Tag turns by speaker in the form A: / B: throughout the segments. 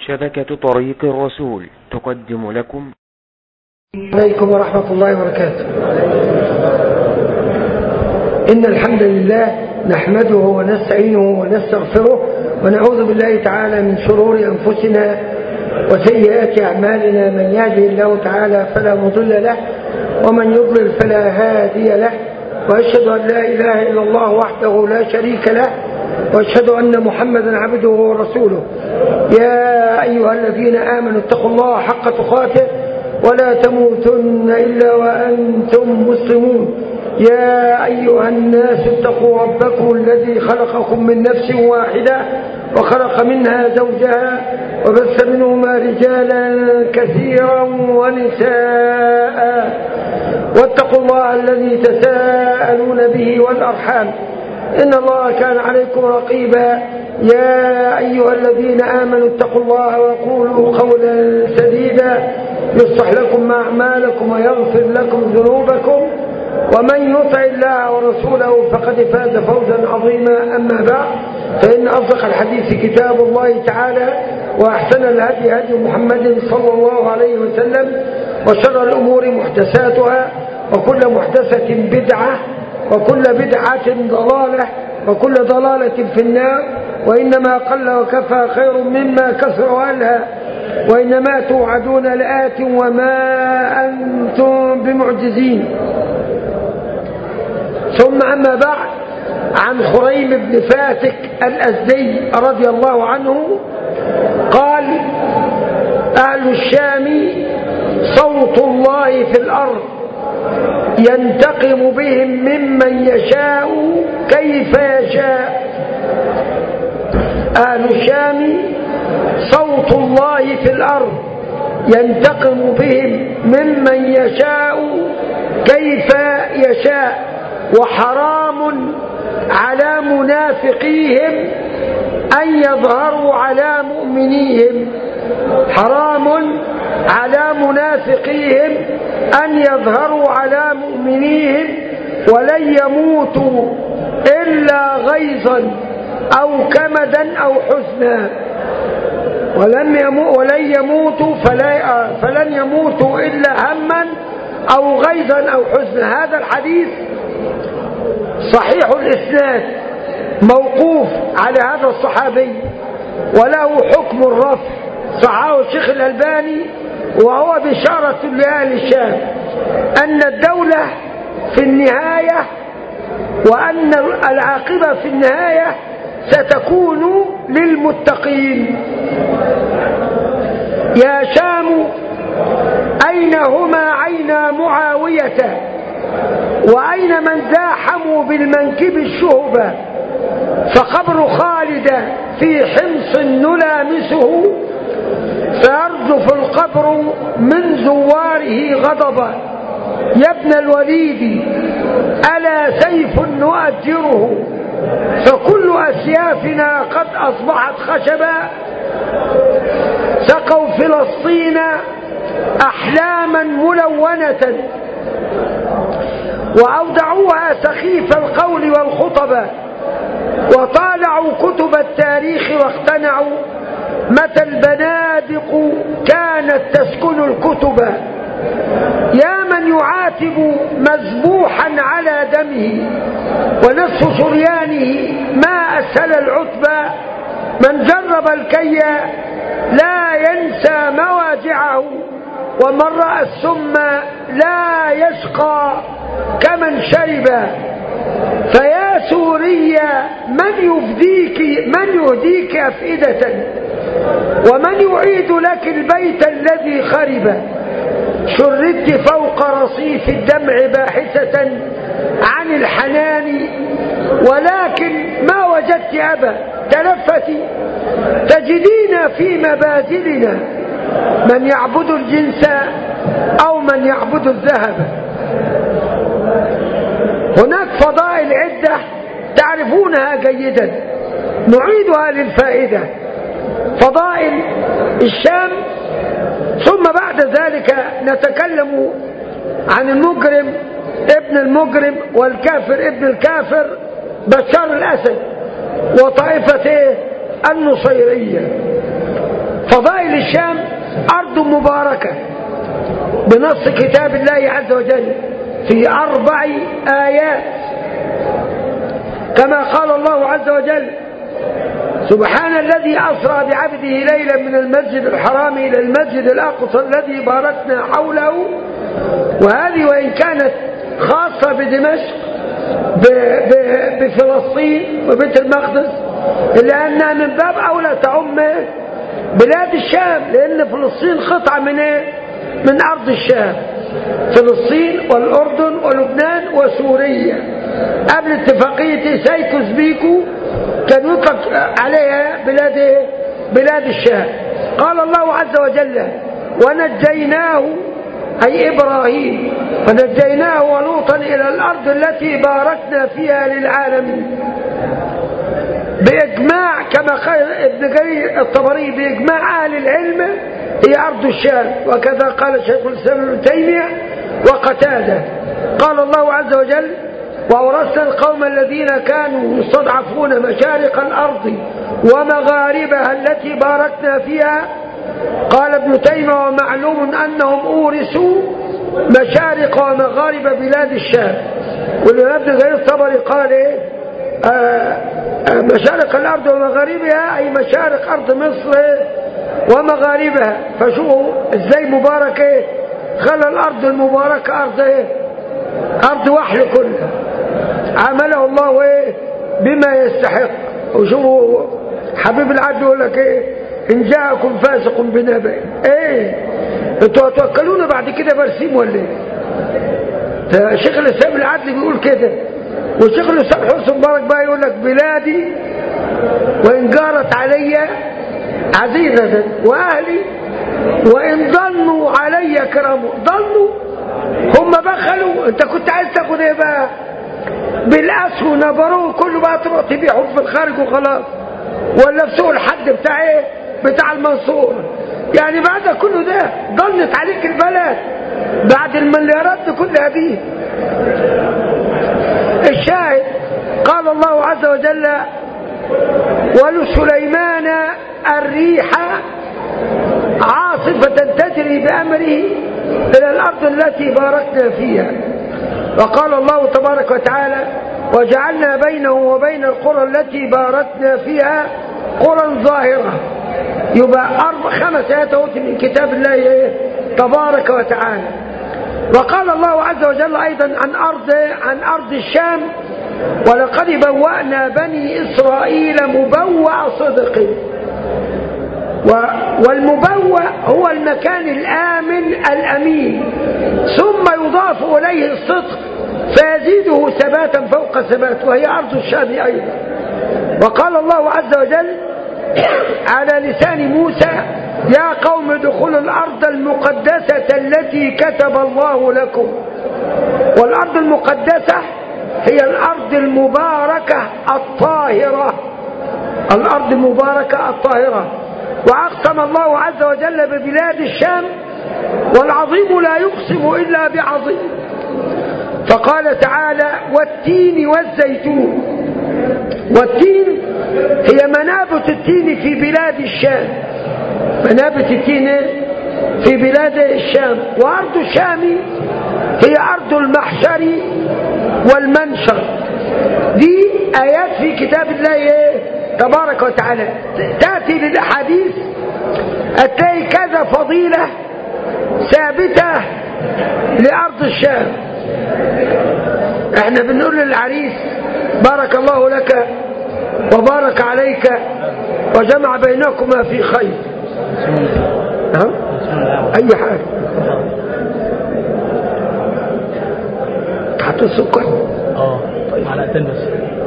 A: شبكة طريق الرسول تقدم لكم
B: عليكم ورحمة الله وبركاته إن الحمد لله نحمده ونستعينه ونستغفره ونعوذ بالله تعالى من شرور أنفسنا وسيئات أعمالنا من يهده الله تعالى فلا مضل له ومن يضلل فلا هادي له وأشهد أن لا إله إلا الله وحده لا شريك له وأشهد أن محمدا عبده ورسوله يا أيها الذين آمنوا اتقوا الله حق تقاته ولا تموتن إلا وأنتم مسلمون يا أيها الناس اتقوا ربكم الذي خلقكم من نفس واحدة وخلق منها زوجها وبث منهما رجالا كثيرا ونساء واتقوا الله الذي تساءلون به والأرحام إن الله كان عليكم رقيبا يا أيها الذين آمنوا اتقوا الله وقولوا قولا سديدا يصلح لكم أعمالكم ويغفر لكم ذنوبكم ومن يطع الله ورسوله فقد فاز فوزا عظيما أما بعد فإن أصدق الحديث كتاب الله تعالى وأحسن الهدي هدي محمد صلى الله عليه وسلم وشر الأمور محدثاتها وكل محدثة بدعة وكل بدعة ضلالة وكل ضلالة في النار وإنما قل وكفى خير مما كثر وألهى وإنما توعدون لآت وما أنتم بمعجزين ثم أما بعد عن خريم بن فاتك الأزدي رضي الله عنه قال أهل الشام صوت الله في الأرض ينتقم بهم ممن يشاء كيف يشاء أهل الشام صوت الله في الأرض ينتقم بهم ممن يشاء كيف يشاء وحرام على منافقيهم أن يظهروا على مؤمنيهم حرام على منافقيهم أن يظهروا على مؤمنيهم ولن يموتوا إلا غيظا أو كمدا أو حزنا ولن يمو ولن يموتوا فلا فلن يموتوا إلا هما أو غيظا أو حزنا هذا الحديث صحيح الإسناد موقوف على هذا الصحابي وله حكم الرفع صححه الشيخ الألباني وهو بشارة لأهل الشام أن الدولة في النهاية وأن العاقبة في النهاية ستكون للمتقين يا شام أين هما عينا معاوية وأين من زاحموا بالمنكب الشهبة فقبر خالد في حمص نلامسه فيرجف القبر من زواره غضبا يا ابن الوليد ألا سيف نؤجره فكل أسيافنا قد أصبحت خشبا سقوا فلسطين أحلاما ملونة وأودعوها سخيف القول والخطبة وطالعوا كتب التاريخ واقتنعوا متى البنادق كانت تسكن الكتب يا من يعاتب مذبوحا على دمه ونصف شريانه ما أسهل العتبى من جرب الكي لا ينسى مواجعه ومن رأى السم لا يشقى كمن شرب فيا سوريا من يفديك من يهديك أفئدة ومن يعيد لك البيت الذي خرب شردت فوق رصيف الدمع باحثة عن الحنان ولكن ما وجدت أبا تلفتي تجدين في مبادلنا من يعبد الجنس أو من يعبد الذهب هناك فضائل عدة تعرفونها جيدا نعيدها للفائدة فضائل الشام ثم بعد ذلك نتكلم عن المجرم ابن المجرم والكافر ابن الكافر بشار الأسد وطائفته النصيرية فضائل الشام أرض مباركة بنص كتاب الله عز وجل في أربع آيات كما قال الله عز وجل سبحان الذي أسرى بعبده ليلا من المسجد الحرام إلى المسجد الأقصى الذي باركنا حوله وهذه وإن كانت خاصة بدمشق بفلسطين وبيت المقدس إلا أنها من باب أولى تعم بلاد الشام لأن فلسطين قطعة من إيه؟ من أرض الشام فلسطين والأردن ولبنان وسوريا قبل اتفاقية سايكوس بيكو كان يطلق عليها بلاد إيه؟ بلاد الشام قال الله عز وجل ونجيناه أي إبراهيم ونجيناه ولوطا إلى الأرض التي باركنا فيها للعالمين بإجماع كما قال ابن جرير الطبري بإجماع أهل العلم هي أرض الشام وكذا قال شيخ الإسلام ابن تيمية وقتاده قال الله عز وجل وأورثنا القوم الذين كانوا يستضعفون مشارق الأرض ومغاربها التي باركنا فيها قال ابن تيمية ومعلوم أنهم أورثوا مشارق ومغارب بلاد الشام والإمام ابن جرير الطبري قال إيه آه مشارق الأرض ومغاربها أي مشارق أرض مصر ومغاربها فشوفوا ازاي مبارك ايه خلى الأرض المباركة أرض ايه أرض وحل كلها عمله الله ايه بما يستحق وشوفوا حبيب العدل يقول لك ايه إن جاءكم فاسق بنبأ ايه انتوا هتوكلونا بعد كده برسيم ولا ايه شيخ الإسلام العدل بيقول كده وشيخ الإسلام حسن مبارك بقى يقول لك بلادي وإن جارت علي عزيزة وأهلي وإن ظنوا علي كراموا ظنوا هم بخلوا انت كنت عايز تاخد ايه بقى بالأس ونبروه كله بقى تروح تبيعه في الخارج وخلاص ولا في سوق الحد بتاع ايه بتاع المنصور يعني بعد كله ده ضلت عليك البلد بعد المليارات دي كلها دي الشاهد قال الله عز وجل ولسليمان الريح عاصفة تجري بأمره إلى الأرض التي باركنا فيها وقال الله تبارك وتعالى وجعلنا بينه وبين القرى التي باركنا فيها قرى ظاهرة يبقى أربع خمس آيات من كتاب الله تبارك وتعالى وقال الله عز وجل أيضا عن أرض عن أرض الشام ولقد بوأنا بني إسرائيل مبوع صدق والمبوأ هو المكان الآمن الأمين ثم يضاف إليه الصدق فيزيده ثباتا فوق ثبات وهي أرض الشام أيضا وقال الله عز وجل على لسان موسى يا قوم ادخلوا الأرض المقدسة التي كتب الله لكم والأرض المقدسة هي الأرض المباركة الطاهرة الأرض المباركة الطاهرة وأقسم الله عز وجل ببلاد الشام والعظيم لا يقسم إلا بعظيم فقال تعالى والتين والزيتون والتين هي منابت التين في بلاد الشام منابت التين في بلاد الشام وأرض الشام هي أرض المحشر والمنشر دي آيات في كتاب الله تبارك وتعالى تأتي للأحاديث هتلاقي كذا فضيلة ثابتة لأرض الشام احنا بنقول للعريس بارك الله لك وبارك عليك وجمع بينكما في خير ها؟ اي حاجة تحط السكر
C: اه طيب معلقتين بس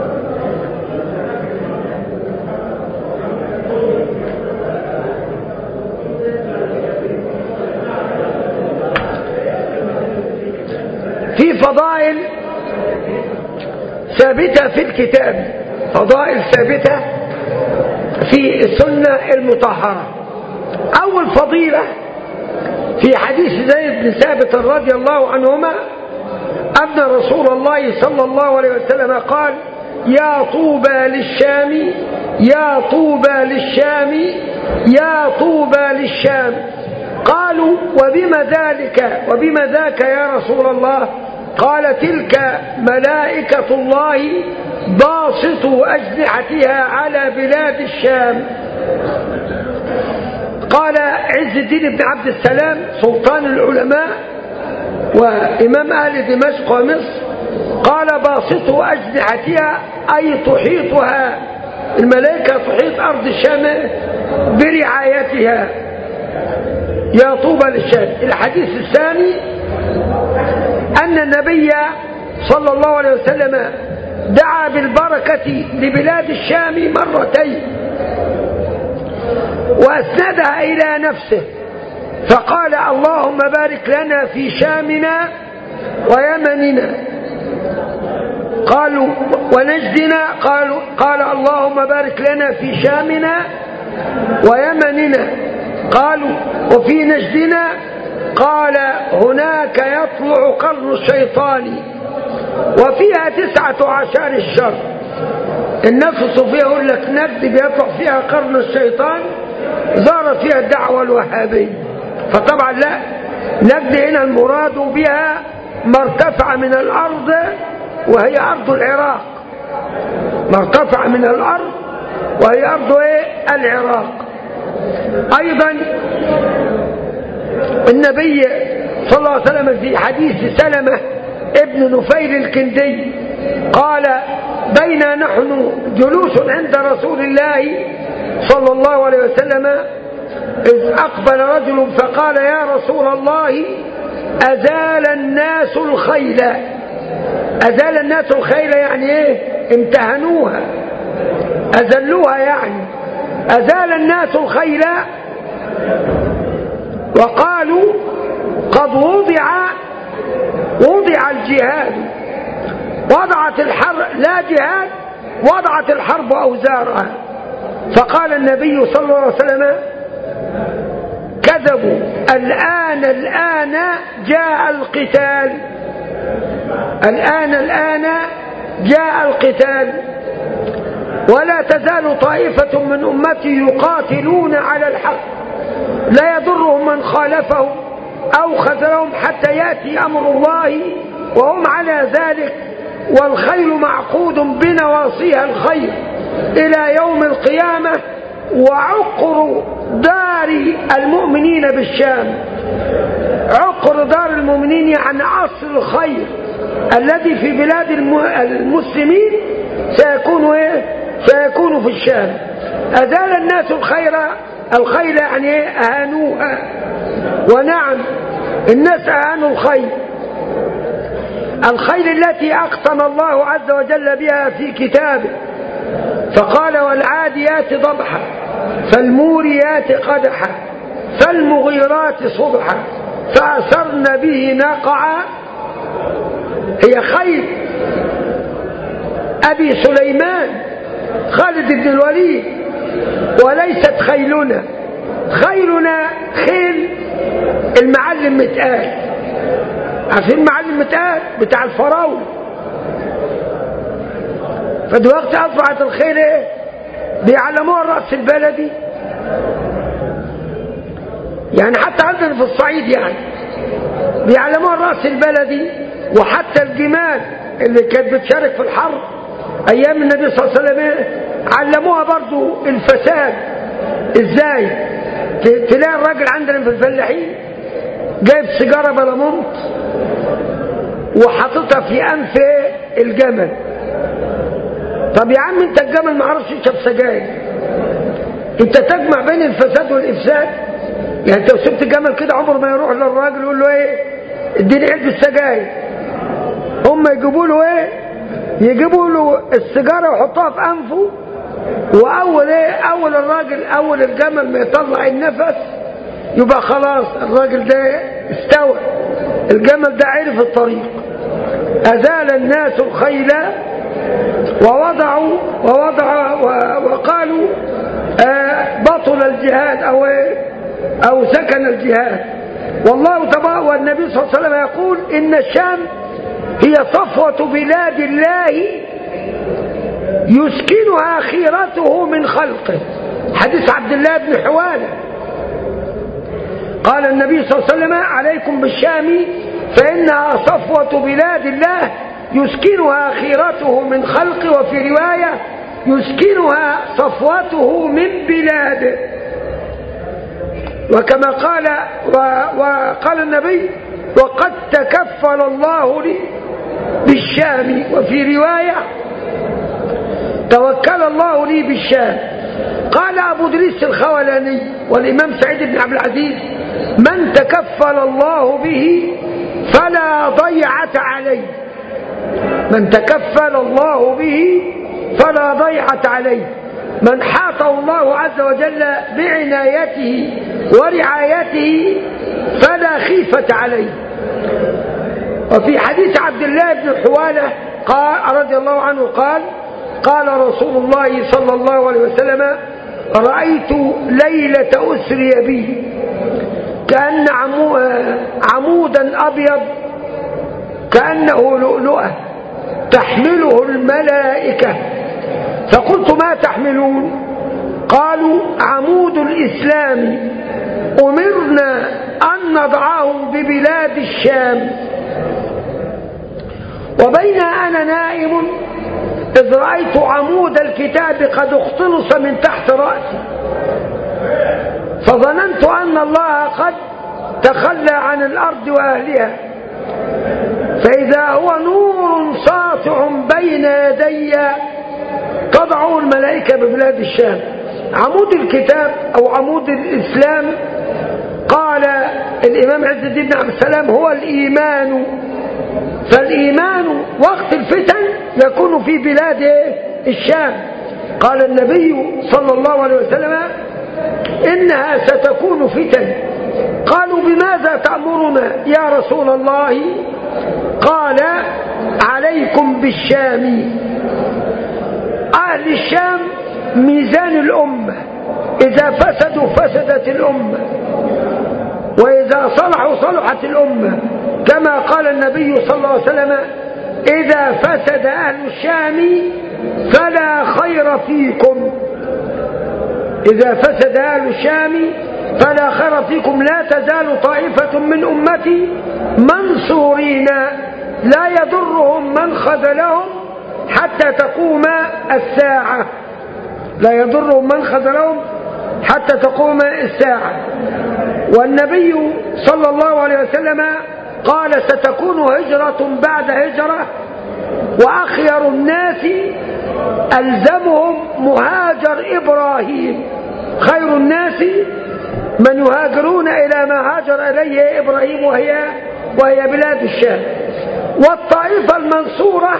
B: في فضائل ثابتة في الكتاب فضائل ثابتة في السنة المطهرة أول فضيلة في حديث زيد بن ثابت رضي الله عنهما أن رسول الله صلى الله عليه وسلم قال يا طوبى للشام يا طوبى للشام يا طوبى للشام قالوا وبما ذلك وبما ذاك يا رسول الله قال تلك ملائكة الله باسطوا أجنحتها على بلاد الشام قال عز الدين بن عبد السلام سلطان العلماء وإمام أهل دمشق ومصر قال باسطوا أجنحتها أي تحيطها الملائكة تحيط أرض الشام برعايتها يا طوبى للشام الحديث الثاني أن النبي صلى الله عليه وسلم دعا بالبركة لبلاد الشام مرتين وأسندها إلى نفسه فقال اللهم بارك لنا في شامنا ويمننا قالوا ونجدنا قالوا قال اللهم بارك لنا في شامنا ويمننا قالوا وفي نجدنا قال هناك يطلع قرن الشيطان وفيها تسعة عشر الشر النفس فيها يقول لك نجد بيطلع فيها قرن الشيطان ظهرت فيها الدعوة الوهابية فطبعا لا نجد هنا المراد بها ما ارتفع من الأرض وهي أرض العراق ما ارتفع من الأرض وهي أرض إيه؟ العراق أيضا النبي صلى الله عليه وسلم في حديث سلمة ابن نفيل الكندي قال بين نحن جلوس عند رسول الله صلى الله عليه وسلم إذ أقبل رجل فقال يا رسول الله أزال الناس الخيل أزال الناس الخيل يعني إيه امتهنوها أزلوها يعني أزال الناس الخيل وقالوا قد وضع وضع الجهاد وضعت الحرب لا جهاد وضعت الحرب أوزارها فقال النبي صلى الله عليه وسلم كذبوا الآن الآن جاء القتال الآن الآن جاء القتال ولا تزال طائفة من أمتي يقاتلون على الحق لا يضرهم من خالفهم أو خذلهم حتى يأتي أمر الله وهم على ذلك والخيل معقود بنواصيها الخير إلى يوم القيامة وعقر دار المؤمنين بالشام عقر دار المؤمنين يعني أصل الخير الذي في بلاد المسلمين سيكون إيه؟ سيكون في الشام أزال الناس الخير الخيل يعني إيه؟ أهانوها ونعم الناس أهانوا الخيل الخيل التي أقسم الله عز وجل بها في كتابه فقال والعاديات ضبحا فالموريات قدحا فالمغيرات صبحا فأسرن به نقعا هي خيل أبي سليمان خالد بن الوليد وليست خيلنا خيلنا خيل المعلم متقال عارفين المعلم متقال بتاع الفراولة فدلوقتي أصبحت الخيل ايه بيعلموها الرأس البلدي يعني حتى عندنا في الصعيد يعني بيعلموها الرأس البلدي وحتى الجمال اللي كانت بتشارك في الحرب ايام النبي صلى الله عليه وسلم علموها برضو الفساد ازاي تلاقي الراجل عندنا في الفلاحين جايب سيجاره بلامونت وحاططها في انف الجمل طب يا عم انت الجمل ما عرفش يشرب سجاير انت تجمع بين الفساد والافساد يعني انت لو سبت الجمل كده عمره ما يروح للراجل يقول له ايه اديني علبه سجاير هم يجيبوا له ايه يجيبوا له السيجاره ويحطوها في انفه واول ايه اول الراجل اول الجمل ما يطلع النفس يبقى خلاص الراجل ده استوى الجمل ده عرف الطريق ازال الناس الخيل ووضعوا ووضع وقالوا آه بطل الجهاد او ايه او سكن الجهاد والله تبارك والنبي صلى الله عليه وسلم يقول ان الشام هي صفوة بلاد الله يسكنها خيرته من خلقه حديث عبد الله بن حواله قال النبي صلى الله عليه وسلم عليكم بالشام فإنها صفوة بلاد الله يسكنها خيرته من خلقه وفي رواية يسكنها صفوته من بلاده وكما قال وقال النبي وقد تكفل الله لي بالشام وفي رواية توكل الله لي بالشام قال أبو دريس الخولاني والإمام سعيد بن عبد العزيز من تكفل الله به فلا ضيعة عليه من تكفل الله به فلا ضيعة عليه من حاطه الله عز وجل بعنايته ورعايته فلا خيفة عليه وفي حديث عبد الله بن حوالة قال رضي الله عنه قال قال رسول الله صلى الله عليه وسلم رأيت ليلة أسري بي كأن عمودا أبيض كأنه لؤلؤة تحمله الملائكة فقلت ما تحملون قالوا عمود الإسلام أمرنا أن نضعه ببلاد الشام وبين أنا نائم إذ رأيت عمود الكتاب قد اختلص من تحت رأسي فظننت أن الله قد تخلى عن الأرض وأهلها فإذا هو نور ساطع بين يدي تضعه الملائكة ببلاد الشام عمود الكتاب أو عمود الإسلام قال الإمام عز الدين بن عبد السلام هو الإيمان فالإيمان وقت الفتن يكون في بلاد الشام قال النبي صلى الله عليه وسلم إنها ستكون فتن قالوا بماذا تأمرنا يا رسول الله قال عليكم بالشام أهل الشام ميزان الأمة إذا فسدوا فسدت الأمة وإذا صلحوا صلحت الأمة كما قال النبي صلى الله عليه وسلم إذا فسد أهل الشام فلا خير فيكم إذا فسد أهل الشام فلا خير فيكم لا تزال طائفة من أمتي منصورين لا يضرهم من خذلهم حتى تقوم الساعة لا يضرهم من خذلهم حتى تقوم الساعة والنبي صلى الله عليه وسلم قال ستكون هجرة بعد هجرة وأخير الناس ألزمهم مهاجر إبراهيم خير الناس من يهاجرون إلى ما هاجر إليه إبراهيم وهي, وهي بلاد الشام والطائفة المنصورة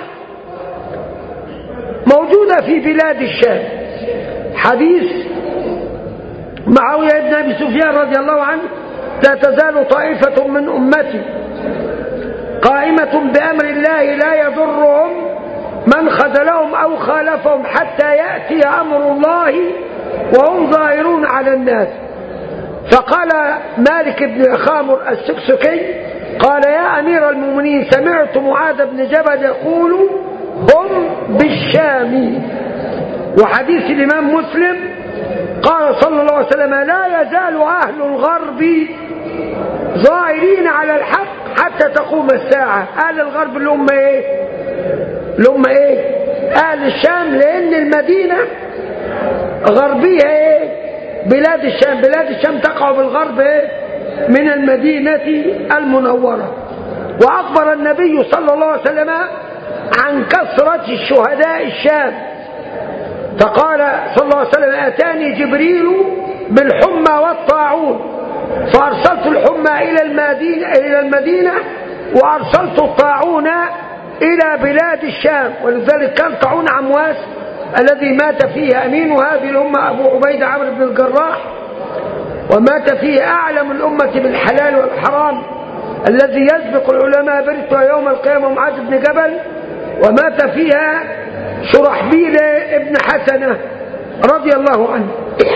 B: موجودة في بلاد الشام حديث معاوية بن أبي سفيان رضي الله عنه لا تزال طائفة من أمتي قائمة بأمر الله لا يضرهم من خذلهم أو خالفهم حتى يأتي أمر الله وهم ظاهرون على الناس فقال مالك بن خامر السكسكي قال يا أمير المؤمنين سمعت معاذ بن جبل يقول هم بالشام وحديث الإمام مسلم قال صلى الله عليه وسلم لا يزال أهل الغرب ظاهرين على الحق حتى تقوم الساعة أهل الغرب اللي هم إيه اللي هم إيه أهل الشام لأن المدينة غربية إيه بلاد الشام بلاد الشام تقع بالغرب إيه من المدينة المنورة وأخبر النبي صلى الله عليه وسلم عن كثرة الشهداء الشام فقال صلى الله عليه وسلم أتاني جبريل بالحمى والطاعون فأرسلت الحمى إلى المدينة, إلى المدينة وأرسلت الطاعون إلى بلاد الشام ولذلك كان طاعون عمواس الذي مات فيه أمين هذه الأمة أبو عبيد عمرو بن الجراح ومات فيه أعلم الأمة بالحلال والحرام الذي يسبق العلماء برثه يوم القيامة معاذ بن جبل ومات فيها شرحبيل ابن حسنة رضي الله عنه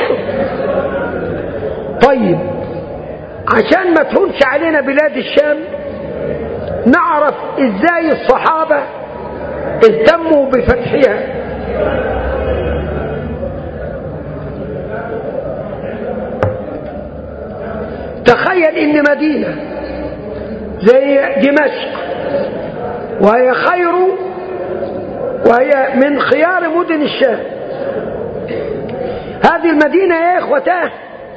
B: طيب عشان ما تهونش علينا بلاد الشام نعرف ازاي الصحابة اهتموا بفتحها تخيل ان مدينة زي دمشق وهي خير وهي من خيار مدن الشام هذه المدينة يا إخوتاه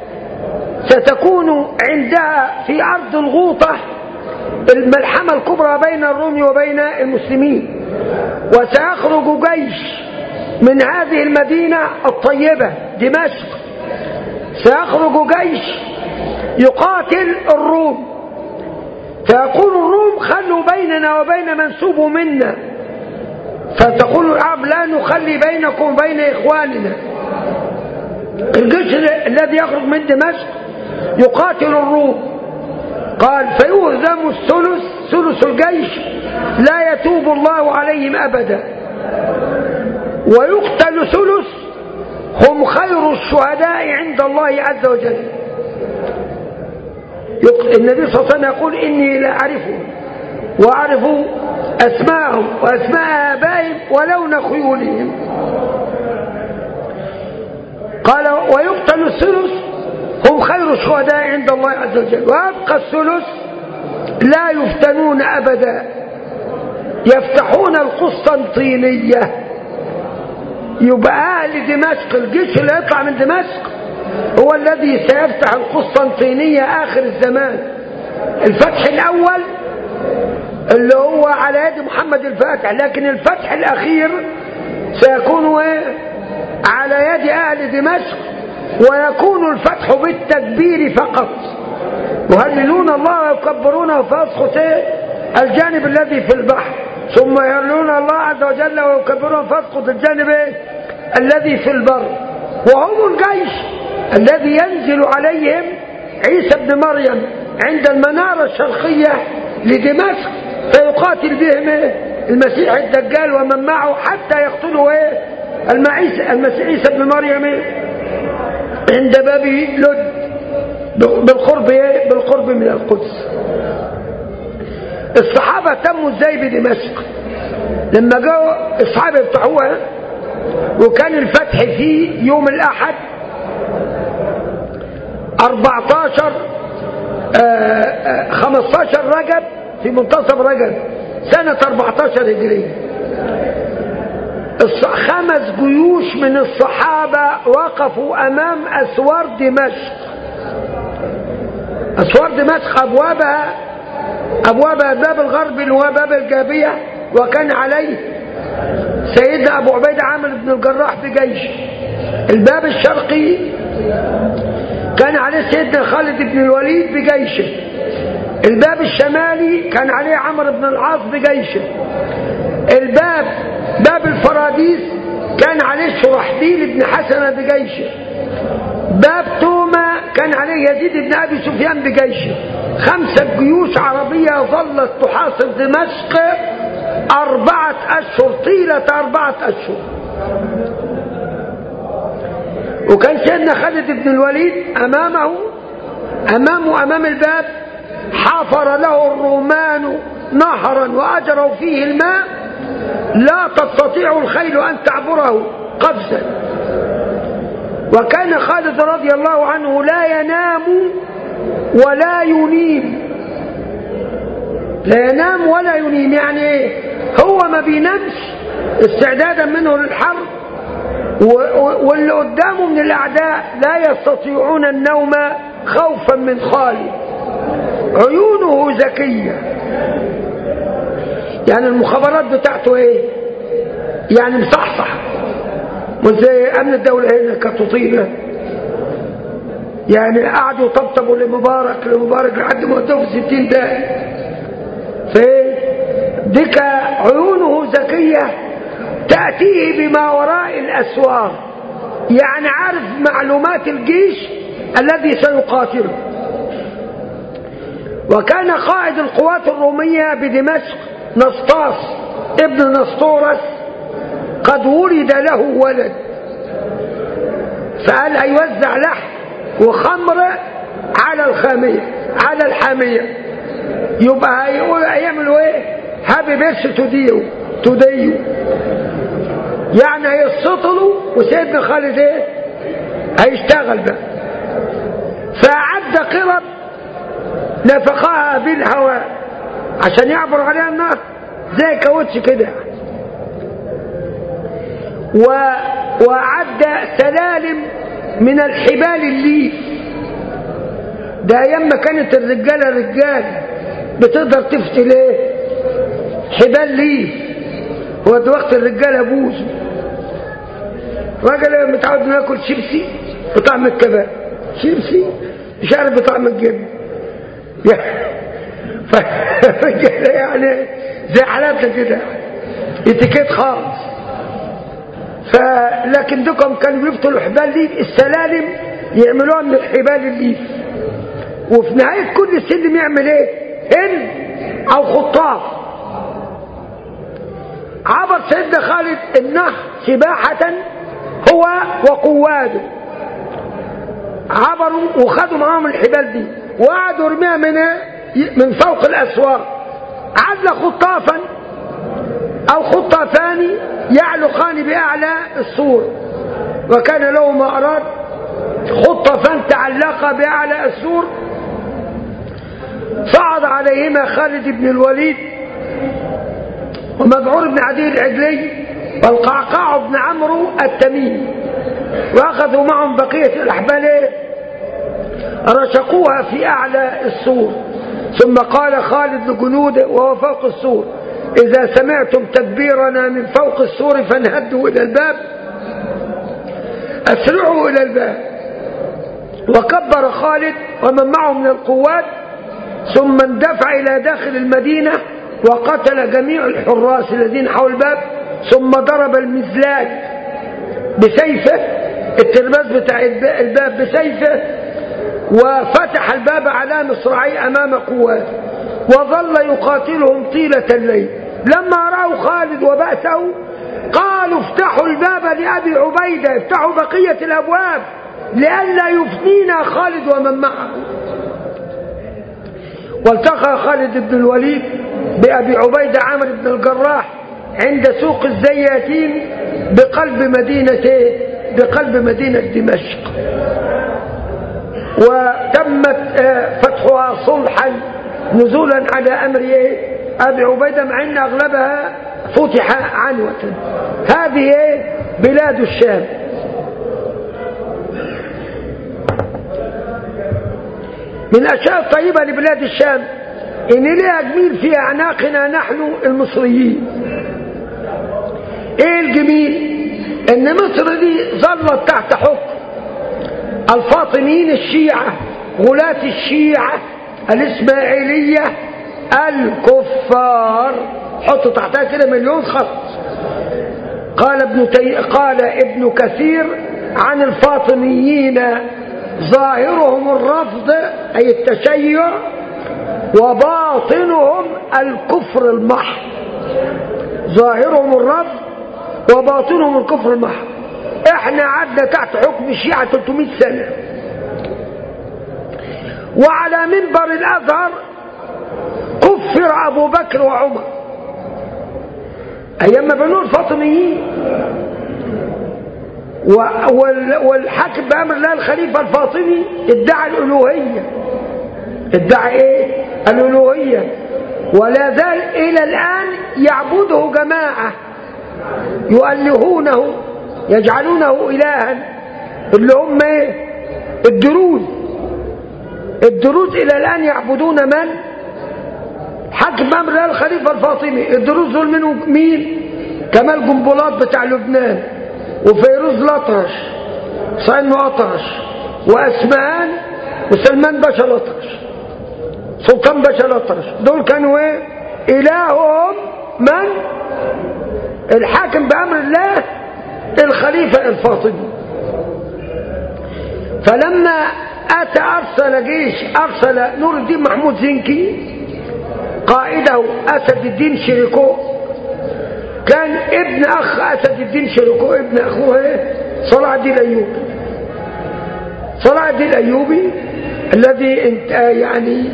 B: ستكون عندها في أرض الغوطة الملحمة الكبرى بين الروم وبين المسلمين وسيخرج جيش من هذه المدينة الطيبة دمشق سيخرج جيش يقاتل الروم فيقول الروم خلوا بيننا وبين منسوب منا فتقول العرب لا نخلي بينكم وبين إخواننا الجيش الذي يخرج من دمشق يقاتل الروم قال فيهزم الثلث ثلث الجيش لا يتوب الله عليهم أبدا ويقتل ثلث هم خير الشهداء عند الله عز وجل النبي صلى الله عليه وسلم يقول إني لا أعرفهم وأعرف أسماءهم وأسماء آبائهم ولون خيولهم قال ويقتل الثلث هم خير الشهداء عند الله عز وجل ويبقى الثلث لا يفتنون أبدا يفتحون القسطنطينية يبقى أهل دمشق الجيش اللي يطلع من دمشق هو الذي سيفتح القسطنطينية آخر الزمان الفتح الأول اللي هو على يد محمد الفاتح لكن الفتح الأخير سيكون على يد أهل دمشق ويكون الفتح بالتكبير فقط يهللون الله ويكبرونه فيسقط الجانب الذي في البحر ثم يهللون الله عز وجل ويكبرون فيسقط الجانب الذي في البر وهم الجيش الذي ينزل عليهم عيسى بن مريم عند المنارة الشرقية لدمشق فيقاتل بهم المسيح الدجال ومن معه حتى يقتلوا المسيح عيسى بن مريم عند باب لد بالقرب بالقرب من القدس الصحابة تموا ازاي بدمشق لما جاءوا الصحابة يفتحوها وكان الفتح فيه يوم الأحد 14 15 رجب في منتصف رجب سنة 14 هجرية خمس جيوش من الصحابة وقفوا أمام أسوار دمشق أسوار دمشق أبوابها أبوابها باب الغرب اللي هو باب الجابية وكان عليه سيدنا أبو عبيدة عامر بن الجراح بجيش الباب الشرقي كان عليه سيدنا خالد بن الوليد بجيشه الباب الشمالي كان عليه عمرو بن العاص بجيشه الباب باب الفراديس كان عليه شرحبيل بن حسن بجيشه باب توما كان عليه يزيد بن أبي سفيان بجيشه خمسة جيوش عربية ظلت تحاصر دمشق أربعة أشهر طيلة أربعة أشهر وكان سيدنا خالد بن الوليد أمامه أمامه أمام الباب حفر له الرومان نهرا وأجروا فيه الماء لا تستطيع الخيل أن تعبره قفزا وكان خالد رضي الله عنه لا ينام ولا ينيم لا ينام ولا ينيم يعني ايه هو ما بينامش استعدادا منه للحرب واللي قدامه من الأعداء لا يستطيعون النوم خوفا من خالد عيونه ذكية يعني المخابرات بتاعته ايه يعني مصحصح مش زي امن الدولة هنا كتطيبة يعني قعدوا يطبطبوا لمبارك لمبارك لحد ما ودوه في 60 دقيقة فايه ديك عيونه ذكية تأتيه بما وراء الأسوار يعني عارف معلومات الجيش الذي سيقاتله وكان قائد القوات الرومية بدمشق نسطاس ابن نسطورس قد ولد له ولد فقال هيوزع لحم وخمر على الخامية على الحامية يبقى هيقول هيعملوا ايه هابي بيرس توديو توديو يعني هيسطلوا وسيدنا خالد ايه هيشتغل بقى فأعد قرب نفخها بالهواء عشان يعبر عليها النار زي كاوتش كده و... وأعد سلالم من الحبال الليف ده أيام ما كانت الرجالة رجالة بتقدر تفتل ايه حبال ليف هو ده وقت الرجالة بوز راجل متعود انه ياكل شيبسي بطعم الكباب شيبسي مش عارف بطعم الجبن فالرجالة يعني زي حالاتنا كده اتيكيت خالص فلكن دوكم كانوا بيفتلوا حبال ليف السلالم يعملوها من الحبال الليف وفي نهاية كل سلم يعمل ايه هن او خطاف عبر سيدنا خالد النهر سباحة هو وقواده عبروا وخدوا معاهم الحبال دي وقعدوا يرميها من من فوق الاسوار عدل خطافا او خطافان يعلقان باعلى السور وكان له ما اراد خطفان تعلق باعلى السور صعد عليهما خالد بن الوليد ومذعور بن عدي العجلي والقعقاع بن عمرو التميمي واخذوا معهم بقية الاحبال رشقوها في اعلى السور ثم قال خالد لجنوده وهو فوق السور اذا سمعتم تكبيرنا من فوق السور فانهدوا الى الباب اسرعوا الى الباب وكبر خالد ومن معه من القوات ثم اندفع الى داخل المدينة وقتل جميع الحراس الذين حول الباب ثم ضرب المزلاج بسيفه الترباس بتاع الباب بسيفه وفتح الباب على مصراعي امام قواته وظل يقاتلهم طيلة الليل لما رأوا خالد وبأسه قالوا افتحوا الباب لأبي عبيدة افتحوا بقية الأبواب لئلا يفنينا خالد ومن معه والتقى خالد بن الوليد بأبي عبيدة عامر بن الجراح عند سوق الزياتين بقلب مدينة بقلب مدينة دمشق وتمت فتحها صلحا نزولا على أمر أبي عبيدة مع أن أغلبها فتح عنوة هذه بلاد الشام من الأشياء الطيبة لبلاد الشام إن لها جميل في أعناقنا نحن المصريين إيه الجميل إن مصر دي ظلت تحت حكم الفاطميين الشيعة غلاة الشيعة الإسماعيلية الكفار حطوا تحتها كده مليون خط قال ابن تي... قال ابن كثير عن الفاطميين ظاهرهم الرفض أي التشيع وباطنهم الكفر المحض ظاهرهم الرفض وباطنهم الكفر المحض احنا عدنا تحت حكم الشيعة 300 سنة وعلى منبر الأزهر كفر أبو بكر وعمر أيام ما بنوا الفاطميين والحاكم بأمر الله الخليفة الفاطمي ادعى الألوهية ادعى ايه الألوهية ولا زال إلى الآن يعبده جماعة يؤلهونه يجعلونه إلها اللي هم ايه الدروز الدروز إلى الآن يعبدون من حاكم أمر الله الخليفة الفاطمي الدروز دول منهم مين كمال جنبولات بتاع لبنان وفيروز الأطرش صين أطرش وأسمان وسلمان باشا الأطرش سلطان باشا الأطرش دول كانوا ايه إلههم من الحاكم بأمر الله الخليفة الفاطمي فلما أتى أرسل جيش أرسل نور الدين محمود زنكي قائده أسد الدين شريكو كان ابن أخ أسد الدين شريكو ابن أخوه ايه صلاح الدين الأيوبي صلاح الدين الأيوبي الذي انت يعني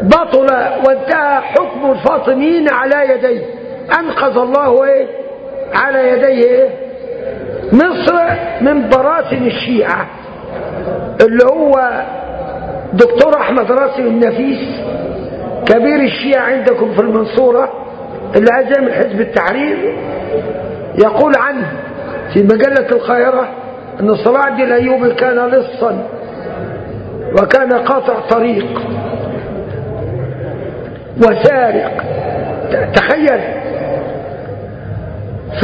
B: بطل وانتهى حكم الفاطميين على يديه أنقذ الله ايه على يديه مصر من براثن الشيعة اللي هو دكتور أحمد راسم النفيس كبير الشيعة عندكم في المنصورة اللي عايز يعمل حزب التحرير يقول عنه في مجلة القاهرة أن صلاح الدين الأيوبي كان لصا وكان قاطع طريق وسارق تخيل ف...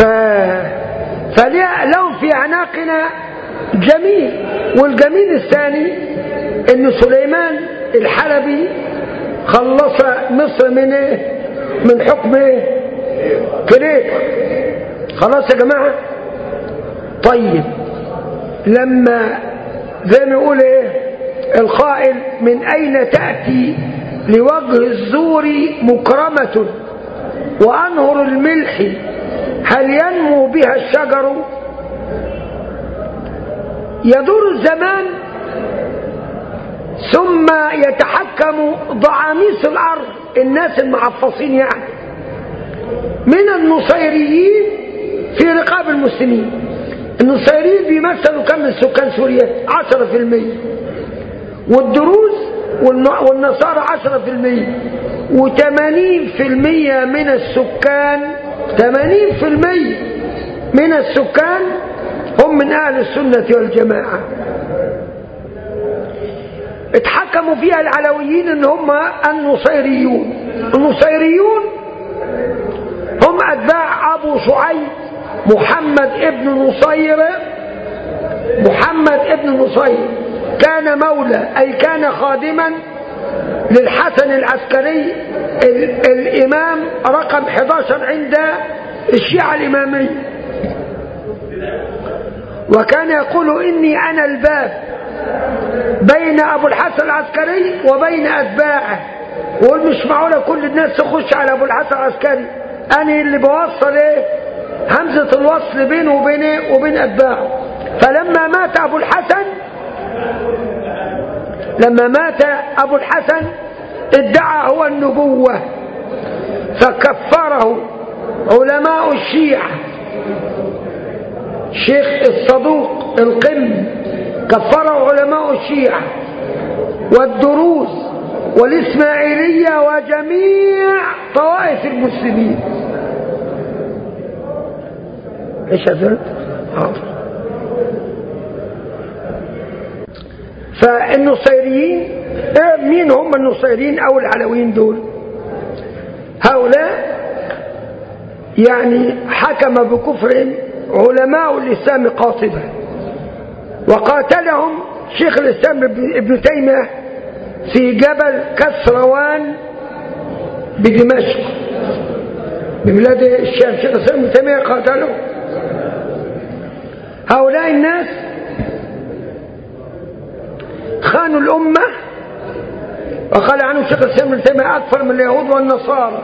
B: فلهم في أعناقنا جميل والجميل الثاني أن سليمان الحلبي خلص مصر من ايه من حكم ايه كليبر خلاص يا جماعة طيب لما زي ما يقول ايه القائل من اين تأتي لوجه الزور مكرمة وأنهر الملح هل ينمو بها الشجر يدور الزمان ثم يتحكم ضعاميس الأرض الناس المعفصين يعني من النصيريين في رقاب المسلمين النصيريين بيمثلوا كم من سكان سوريا 10% والدروز والنصارى 10% و80% من السكان 80% من السكان هم من أهل السنة والجماعة اتحكموا فيها العلويين ان هم النصيريون النصيريون هم اتباع ابو شعيب محمد ابن نصير محمد ابن نصير كان مولى اي كان خادما للحسن العسكري الامام رقم 11 عند الشيعة الامامية وكان يقول اني انا الباب بين ابو الحسن العسكري وبين اتباعه وقول مش معقولة كل الناس تخش على ابو الحسن العسكري انا اللي بوصل ايه همزة الوصل بينه وبين وبين اتباعه فلما مات ابو الحسن لما مات ابو الحسن ادعى هو النبوة فكفره علماء الشيعة شيخ الصدوق القم كفره علماء الشيعة والدروز والإسماعيلية وجميع طوائف المسلمين ايش هذا فالنصيريين مين هم النصيريين او العلويين دول هؤلاء يعني حكم بكفرهم علماء الإسلام قاطبة وقاتلهم شيخ الإسلام ابن تيمية في جبل كسروان بدمشق ببلاد الشام شيخ الإسلام ابن تيمية قاتلهم هؤلاء الناس خانوا الأمة وقال عنه شيخ الإسلام ابن تيمية أكثر من اليهود والنصارى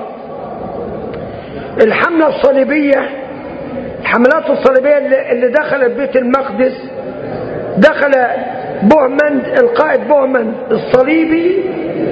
B: الحملة الصليبية الحملات الصليبية اللي دخلت بيت المقدس دخل بوهمند القائد بوهمند الصليبي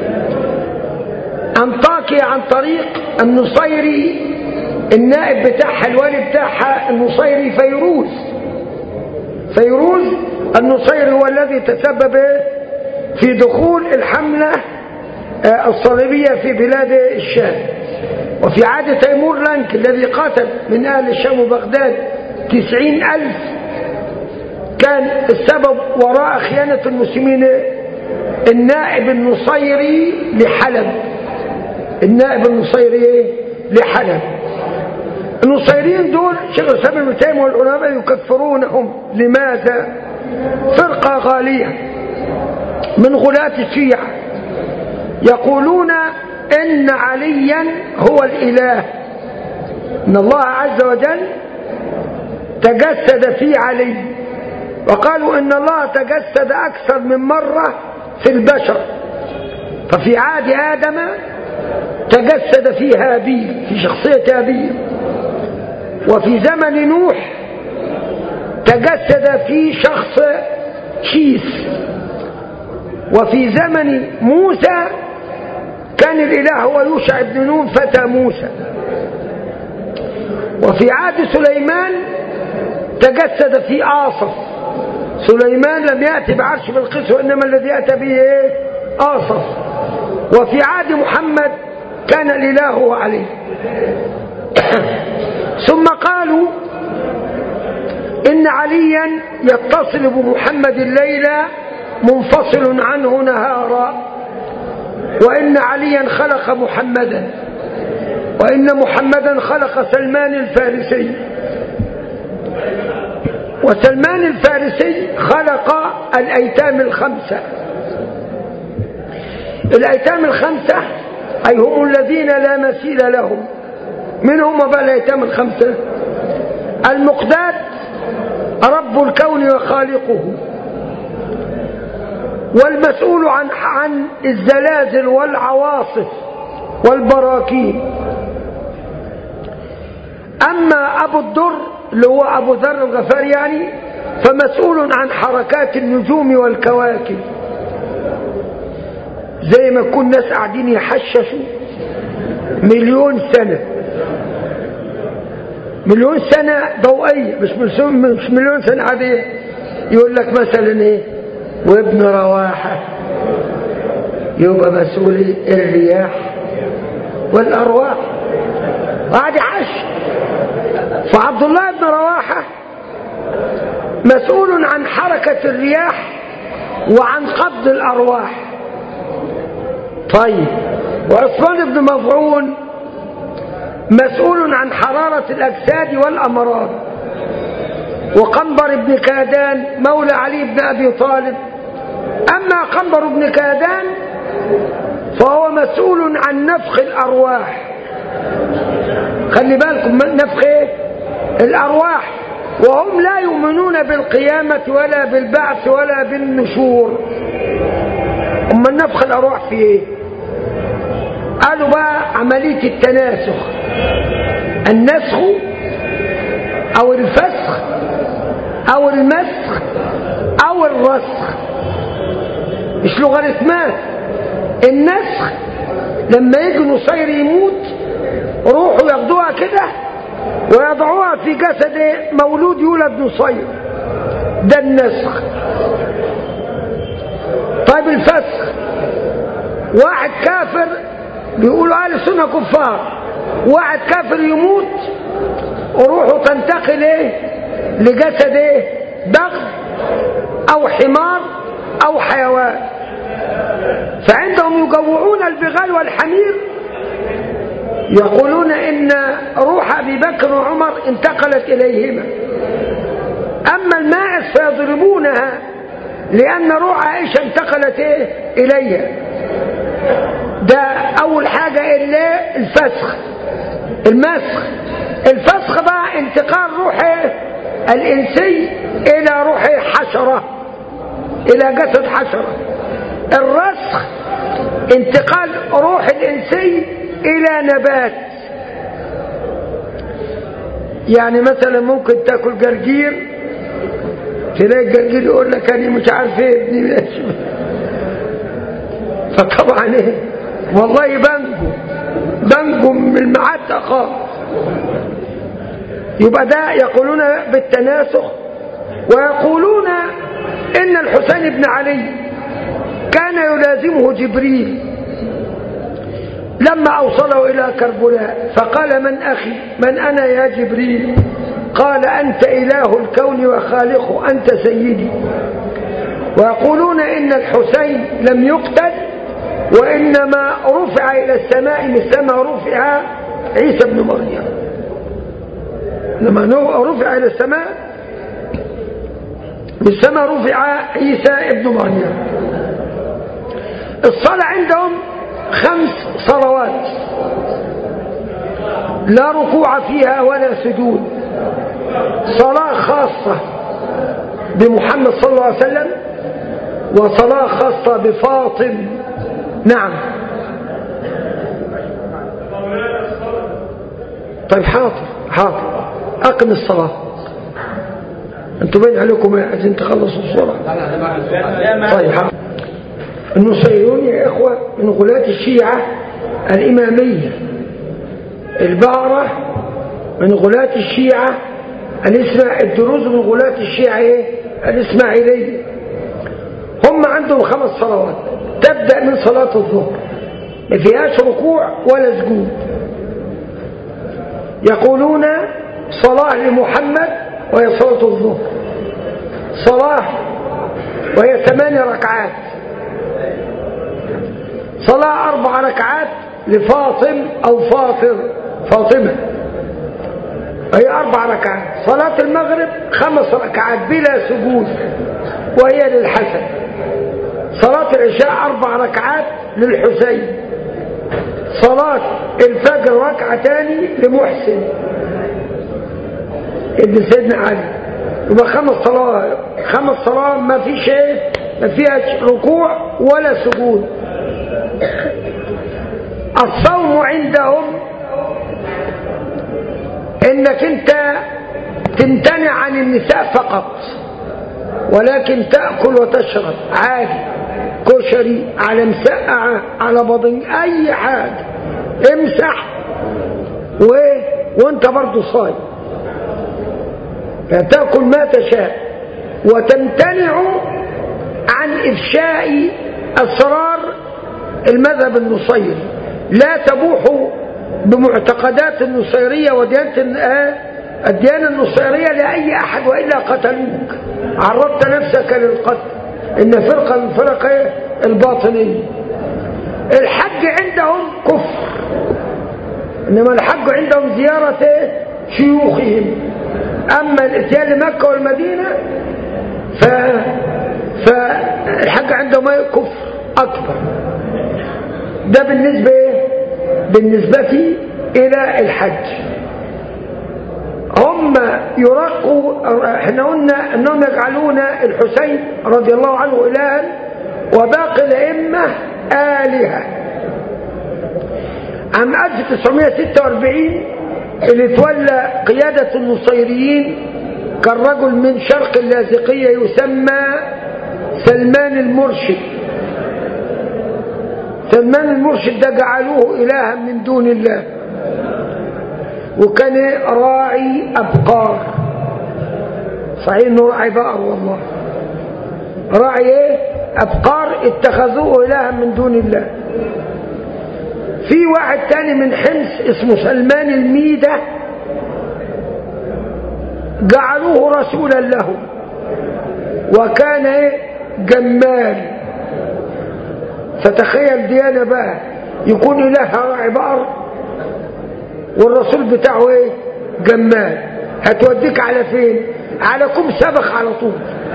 B: أنطاكيا عن طريق النصيري النائب بتاعها الوالي بتاعها النصيري فيروز فيروز النصيري هو الذي تسبب في دخول الحملة الصليبية في بلاد الشام وفي عهد تيمور لانك الذي قاتل من أهل الشام وبغداد تسعين ألف كان السبب وراء خيانة المسلمين النائب النصيري لحلب النائب النصيري لحلب النصيريين دول شيخ الاسلام ابن تيميه والعلماء يكفرونهم لماذا فرقه غاليه من غلاة الشيعة يقولون ان عليا هو الاله ان الله عز وجل تجسد في علي وقالوا ان الله تجسد اكثر من مرة في البشر ففي عهد ادم تجسد في هابيل في شخصية هابيل وفي زمن نوح تجسد في شخص شيس وفي زمن موسى كان الإله هو يوشع بن نون فتى موسى وفي عهد سليمان تجسد في آصف سليمان لم يأتي بعرش بالقس وإنما الذي أتى به إيه؟ آصف وفي عهد محمد كان الإله عليه ثم قالوا إن عليا يتصل بمحمد الليلة منفصل عنه نهارا وإن عليا خلق محمدا وإن محمدا خلق سلمان الفارسي وسلمان الفارسي خلق الأيتام الخمسة الأيتام الخمسة أي هم الذين لا مثيل لهم من هم بقى الأيتام الخمسة المقداد رب الكون وخالقه والمسؤول عن عن الزلازل والعواصف والبراكين أما أبو الدر اللي هو أبو ذر الغفار يعني فمسؤول عن حركات النجوم والكواكب زي ما يكون ناس قاعدين يحششوا مليون سنة مليون سنة ضوئية مش مش مليون سنة عادية يقول لك مثلا ايه وابن رواحة يبقى مسؤول الرياح والأرواح قاعد يحش فعبد الله بن رواحة مسؤول عن حركة الرياح وعن قبض الأرواح طيب وعثمان بن مظعون مسؤول عن حرارة الأجساد والأمراض وقنبر بن كادان مولى علي بن أبي طالب أما قنبر بن كادان فهو مسؤول عن نفخ الأرواح خلي بالكم من نفخ ايه الأرواح وهم لا يؤمنون بالقيامة ولا بالبعث ولا بالنشور أما نفخ الأرواح في ايه قالوا بقى عملية التناسخ النسخ أو الفسخ أو المسخ أو الرسخ مش لوغاريتمات النسخ لما يجي نصير يموت روحوا ياخدوها كده ويضعوها في جسد مولود يولد نصير ده النسخ طيب الفسخ واحد كافر بيقولوا اهل السنه كفار واحد كافر يموت وروحه تنتقل ايه لجسد ايه بغل او حمار او حيوان فعندهم يجوعون البغال والحمير يقولون ان روح ابي بكر وعمر انتقلت اليهما اما الماعز فيضربونها لان روح عائشه انتقلت ايه اليها ده اول حاجه اللي الفسخ المسخ الفسخ بقى انتقال روح الانسي الى روح حشره الى جسد حشره الرسخ انتقال روح الانسي الى نبات يعني مثلا ممكن تاكل جرجير تلاقي الجرجير يقول لك انا مش عارف ايه ابني ماشي فطبعا ايه والله بنجو بنجو من المعاد خالص يبقى ده يقولون بالتناسخ ويقولون ان الحسين بن علي كان يلازمه جبريل لما أوصله إلى كربلاء فقال من أخي من أنا يا جبريل قال أنت إله الكون وخالقه أنت سيدي ويقولون إن الحسين لم يقتل وإنما رفع إلى السماء مثلما رفع عيسى بن مريم لما رفع إلى السماء مثلما رفع عيسى ابن مريم الصلاة عندهم خمس صلوات لا ركوع فيها ولا سجود صلاة خاصة بمحمد صلى الله عليه وسلم وصلاة خاصة بفاطم نعم طيب حاضر حاضر أقم الصلاة أنتم بين عليكم عايزين تخلصوا الصلاة طيب حاضر النصيرون يا إخوة من غلاة الشيعة الإمامية البعرة من غلاة الشيعة الاسماء الدروز من غلاة الشيعة ايه الاسماعيلية هم عندهم خمس صلوات تبدأ من صلاة الظهر ما فيهاش ركوع ولا سجود يقولون صلاة لمحمد وهي صلاة الظهر صلاة وهي ثمان ركعات صلاة أربع ركعات لفاطم أو فاطر فاطمة وهي أربع ركعات صلاة المغرب خمس ركعات بلا سجود وهي للحسن صلاة العشاء أربع ركعات للحسين صلاة الفجر ركعتان لمحسن ابن سيدنا علي يبقى خمس صلوات خمس صلوات ما في شيء ما فيها ركوع ولا سجود الصوم عندهم انك انت تمتنع عن النساء فقط ولكن تأكل وتشرب عادي كشري على مسقعة على بطن اي حاجة امسح و... وانت برضو صايم فتأكل ما تشاء وتمتنع عن إفشاء أسرار المذهب النصيري لا تبوح بمعتقدات النصيرية وديانة الديانة النصيرية لأي أحد وإلا قتلوك عرضت نفسك للقتل إن فرقة من فرق الباطنية الحج عندهم كفر إنما الحج عندهم زيارة شيوخهم أما الاتيان لمكة والمدينة ف... فالحج عندهم كفر أكبر ده بالنسبة إيه؟ بالنسبة إلى الحج هم يرقوا احنا قلنا انهم يجعلون الحسين رضي الله عنه الها وباقي الائمه الهه عام 1946 اللي تولى قيادة النصيريين كان رجل من شرق اللاذقية يسمى سلمان المرشد سلمان المرشد ده جعلوه إلها من دون الله وكان راعي أبقار صحيح انه راعي بقر والله راعي ايه أبقار اتخذوه إلها من دون الله في واحد تاني من حمص اسمه سلمان الميدة جعلوه رسولا له وكان ايه جمال فتخيل ديانة بقى يكون إله راعي بقر والرسول بتاعه ايه جمال هتوديك على فين على كم سبخ على طول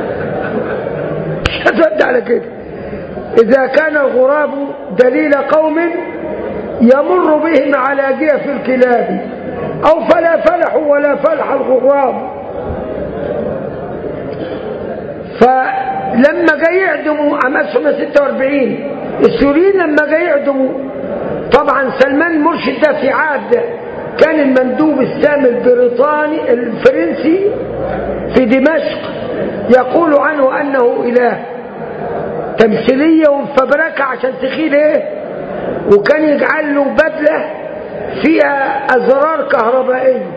B: مش هتودي على كده إذا كان الغراب دليل قوم يمر بهم على جيف الكلاب أو فلا فلح ولا فلح الغراب فلما جاي يعدموا عام 1946 السوريين لما جاي يعدموا طبعا سلمان المرشد ده في عهد كان المندوب السامي البريطاني الفرنسي في دمشق يقول عنه أنه إله تمثيلية ومفبركة عشان تخيل ايه وكان يجعل له بدلة فيها أزرار كهربائية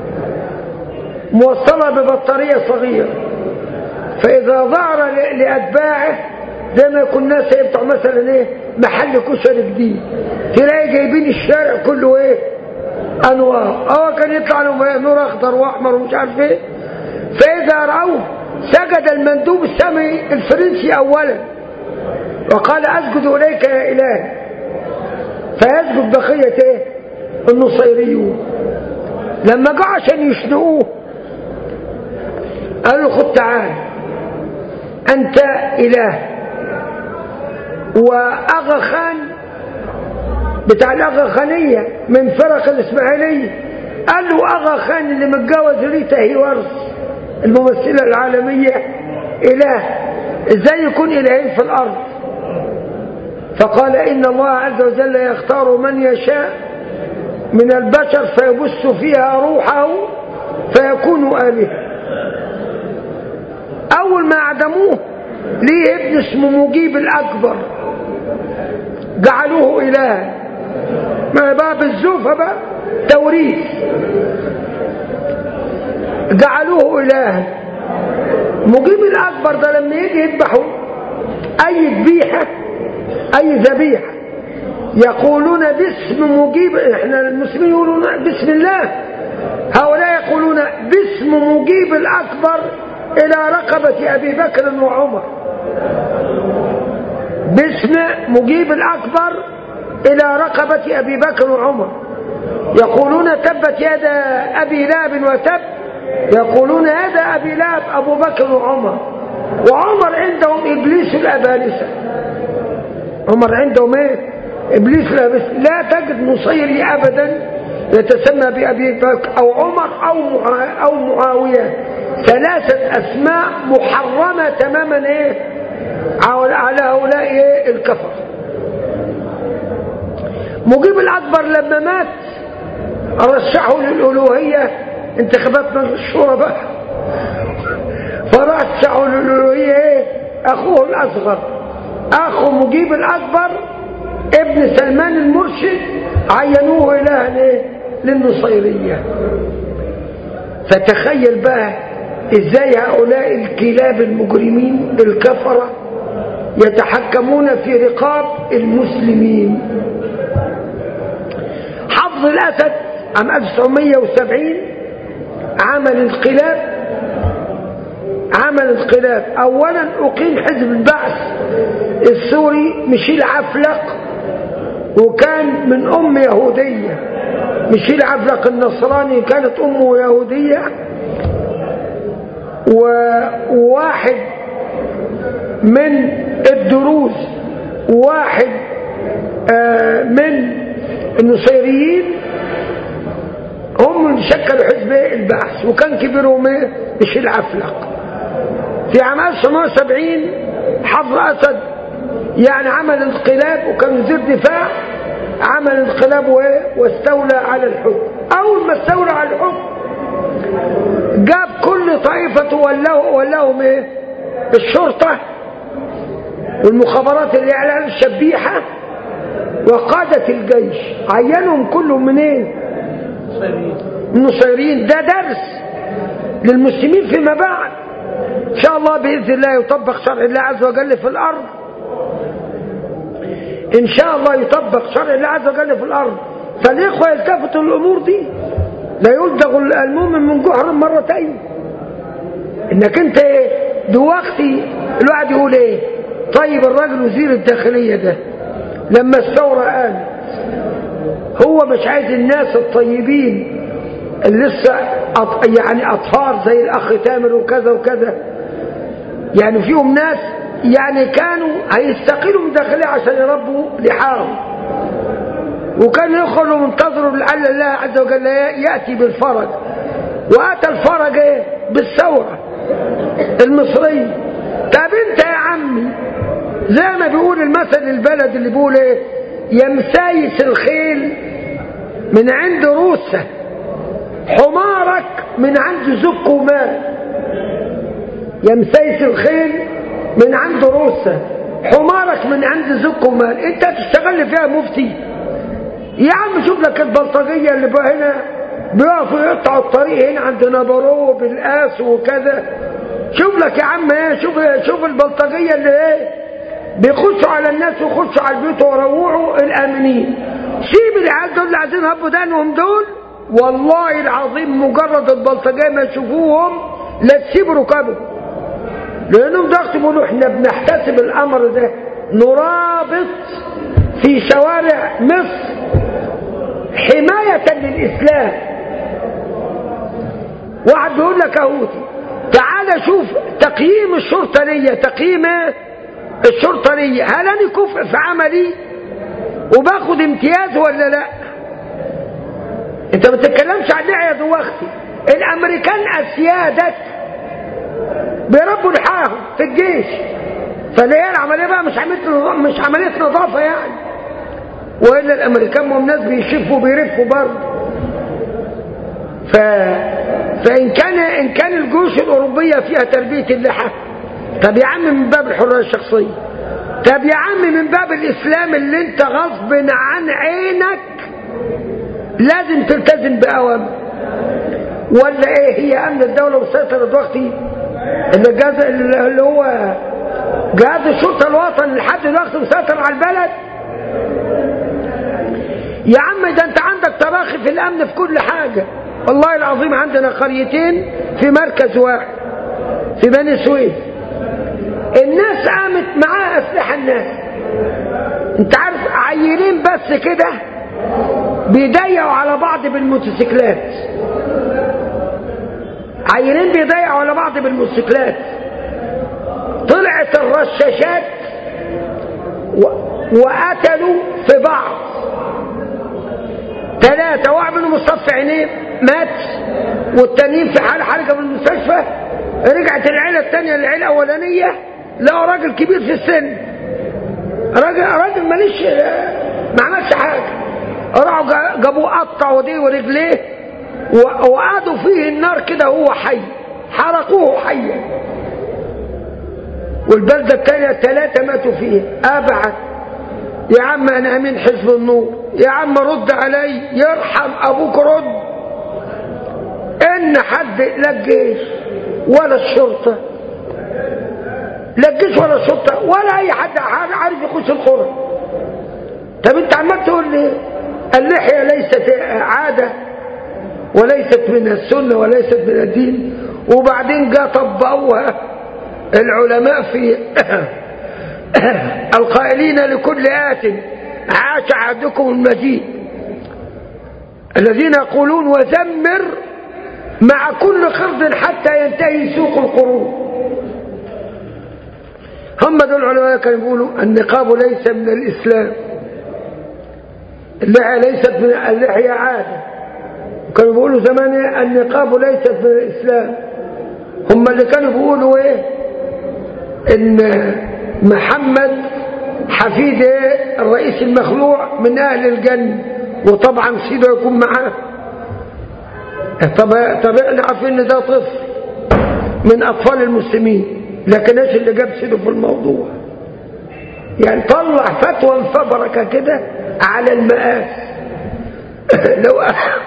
B: موصلة ببطارية صغيرة فإذا ظهر لأتباعه زي ما يكون الناس يفتح مثلا ايه محل كشري جديد تلاقي جايبين الشارع كله ايه انوار اه كان يطلع له نور اخضر واحمر ومش عارف ايه فاذا راوه سجد المندوب السامي الفرنسي اولا وقال اسجد اليك يا اله فيسجد بقيه ايه النصيريون لما جاء عشان يشنقوه قالوا خد تعال انت اله واغا خان بتاع الاغا خانيه من فرق الاسماعيليه قال له اغا خان اللي متجوز ريتا هيورس الممثله العالميه اله ازاي يكون الهين في الارض فقال ان الله عز وجل يختار من يشاء من البشر فيبث فيها روحه فيكون آلهة أول ما أعدموه ليه ابن اسمه مجيب الأكبر جعلوه إله ما بقى بالزوفة بقى توريث جعلوه إلها مجيب الأكبر ده لما يجي يذبحوا أي ذبيحة أي ذبيحة يقولون باسم مجيب احنا المسلمين يقولون بسم الله هؤلاء يقولون باسم مجيب الأكبر إلى رقبة أبي بكر وعمر باسم مجيب الأكبر إلى رقبة أبي بكر وعمر يقولون تبت يد أبي لاب وتب يقولون يد أبي لاب أبو بكر وعمر وعمر عندهم إبليس الأبالسة عمر عندهم إيه إبليس الأبالسة لا تجد مصيري أبدا يتسمى بأبي بكر أو عمر أو أو معاوية ثلاثة أسماء محرمة تماما إيه على هؤلاء إيه الكفر مجيب الأكبر لما مات رشحه للألوهية انتخابات من الشورى بقى فرشحه للألوهية ايه أخوه الأصغر أخو مجيب الأكبر ابن سلمان المرشد عينوه إلها ايه للنصيرية فتخيل بقى ازاي هؤلاء الكلاب المجرمين الكفرة يتحكمون في رقاب المسلمين حفظ الأسد عام 1970 عمل انقلاب عمل انقلاب اولا اقيم حزب البعث السوري مشيل عفلق وكان من ام يهودية مشيل عفلق النصراني كانت امه يهودية وواحد من الدروز واحد من النصيريين هم اللي شكلوا حزب البعث وكان كبيرهم ايه مش العفلق في عام 1970 حفظ اسد يعني عمل انقلاب وكان وزير دفاع عمل انقلاب وايه واستولى على الحكم اول ما استولى على الحكم جاب كل طائفة ولاه ولاهم ايه الشرطة والمخابرات الاعلام الشبيحة وقادة الجيش عينهم كلهم من ايه النصيريين ده درس للمسلمين فيما بعد ان شاء الله باذن الله يطبق شرع الله عز وجل في الارض ان شاء الله يطبق شرع الله عز وجل في الارض فالاخوه يلتفتوا الامور دي لا يلدغ المؤمن من جحر مرتين انك انت ايه دلوقتي الواحد يقول ايه طيب الراجل وزير الداخليه ده لما الثوره قامت هو مش عايز الناس الطيبين اللي لسه أط... يعني اطفال زي الاخ تامر وكذا وكذا يعني فيهم ناس يعني كانوا هيستقيلوا من داخليه عشان يربوا لحاهم وكانوا يخلوا منتظروا لعل الله عز وجل ياتي بالفرج واتى الفرج ايه بالثوره المصريه طب انت يا عمي زي ما بيقول المثل البلد اللي بيقول ايه يا مسايس الخيل من عند روسة حمارك من عند زك ومال يا مسايس الخيل من عند روسة حمارك من عند زك ومال انت تشتغل فيها مفتي يا عم شوف لك البلطجية اللي بقى هنا بيقفوا يقطعوا الطريق هنا عند نبرو بالقاس وكذا شوف لك يا عم ايه شوف شوف البلطجية اللي ايه بيخشوا على الناس ويخشوا على البيوت ويروعوا الامنين سيب العيال دول اللي عايزين يهبوا دانهم دول والله العظيم مجرد البلطجيه ما يشوفوهم لا تسيبوا ركابهم لانهم ضغط بيقولوا احنا بنحتسب الامر ده نرابط في شوارع مصر حماية للإسلام واحد بيقول لك اهوتي تعال شوف تقييم الشرطة ليا تقييم الشرطة ليا هل أنا كفء في عملي وباخد امتياز ولا لا انت ما بتتكلمش عن لحية دلوقتي الامريكان اسيادك بيربوا لحاهم في الجيش فاللي هي العمليه بقى مش عمليه مش عمليه نظافه يعني والا الامريكان هم ناس بيشفوا وبيرفوا برضه ف... فان كان ان كان الجيوش الاوروبيه فيها تربيه اللحى طب يا عم من باب الحريه الشخصيه طب يا عم من باب الاسلام اللي انت غصب عن عينك لازم تلتزم باوامر ولا ايه هي امن الدولة مسيطرة دلوقتي اللي الجهاز اللي هو جهاز الشرطة الوطني لحد دلوقتي مسيطر على البلد يا عم ده انت عندك تراخي في الامن في كل حاجة والله العظيم عندنا قريتين في مركز واحد في بني سويف الناس قامت معاها اسلحة الناس انت عارف عيلين بس كده بيضيقوا على بعض بالموتوسيكلات عيلين بيضيقوا على بعض بالموتوسيكلات طلعت الرشاشات و... وقتلوا في بعض ثلاثة واحد منهم مصطفى عينيه مات والتانيين في حال حركة من المستشفى رجعت العيلة الثانية العيلة الأولانية لقوا راجل كبير في السن راجل راجل ماليش ما عملش حاجة راحوا جابوه قطعوا ايديه ورجليه وقعدوا فيه النار كده وهو حي حرقوه حيا والبلدة الثانية الثلاثة ماتوا فيه أبعد يا عم أنا أمين حزب النور يا عم رد علي يرحم أبوك رد إن حد لا الجيش ولا الشرطة لا الجيش ولا الشرطة ولا أي حد عارف يخش القرى طب أنت عمال تقول لي اللحية ليست عادة وليست من السنة وليست من الدين وبعدين جاء طبقوها العلماء في القائلين لكل آت عاش عهدكم المجيد الذين يقولون وزمر مع كل قرض حتى ينتهي سوق القرون هم دول العلماء كانوا يقولوا النقاب ليس من الإسلام اللحية ليست من اللحية عادة كانوا بيقولوا زمان النقاب ليست من الإسلام هم اللي كانوا بيقولوا ايه ان محمد حفيد ايه الرئيس المخلوع من اهل الجنة وطبعا سيده يكون معاه طب طب احنا عارفين ان ده طفل من اطفال المسلمين لكن ايش اللي جاب سيده في الموضوع يعني طلع فتوى مفبركه كده على المقاس لو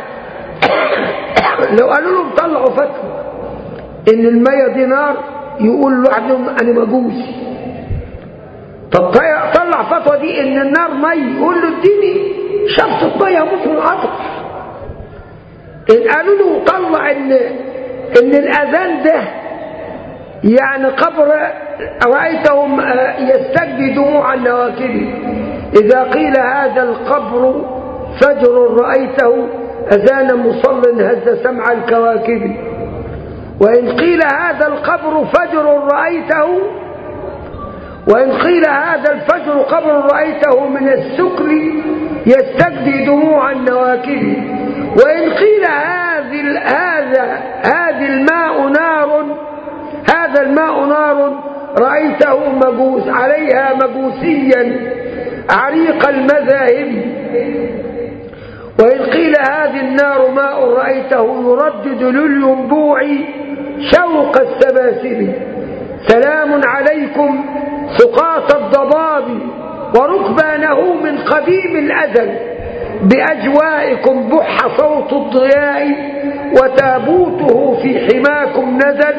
B: لو قالوا لهم طلعوا فتوى ان المية دي نار يقول لوحدهم انا مجوسي طب طلع فتوى دي ان النار مي يقول له اديني شفطة مية اموت من العطش ان قالوا له طلع ان ان الاذان ده يعني قبر رأيتهم يستجدي دموع النواكب إذا قيل هذا القبر فجر رأيته أذان مصل هز سمع الكواكب وإن قيل هذا القبر فجر رأيته وإن قيل هذا الفجر قبر رأيته من السكر يستجدي دموع النواكب وإن قيل هذه هذا هذه الماء نار هذا الماء نار رأيته مجوس عليها مجوسيا عريق المذاهب وإن قيل هذه النار ماء رأيته يردد للينبوع شوق السباسل سلام عليكم سقاط الضباب وركبانه من قديم الأزل بأجوائكم بح صوت الضياء وتابوته في حماكم نزل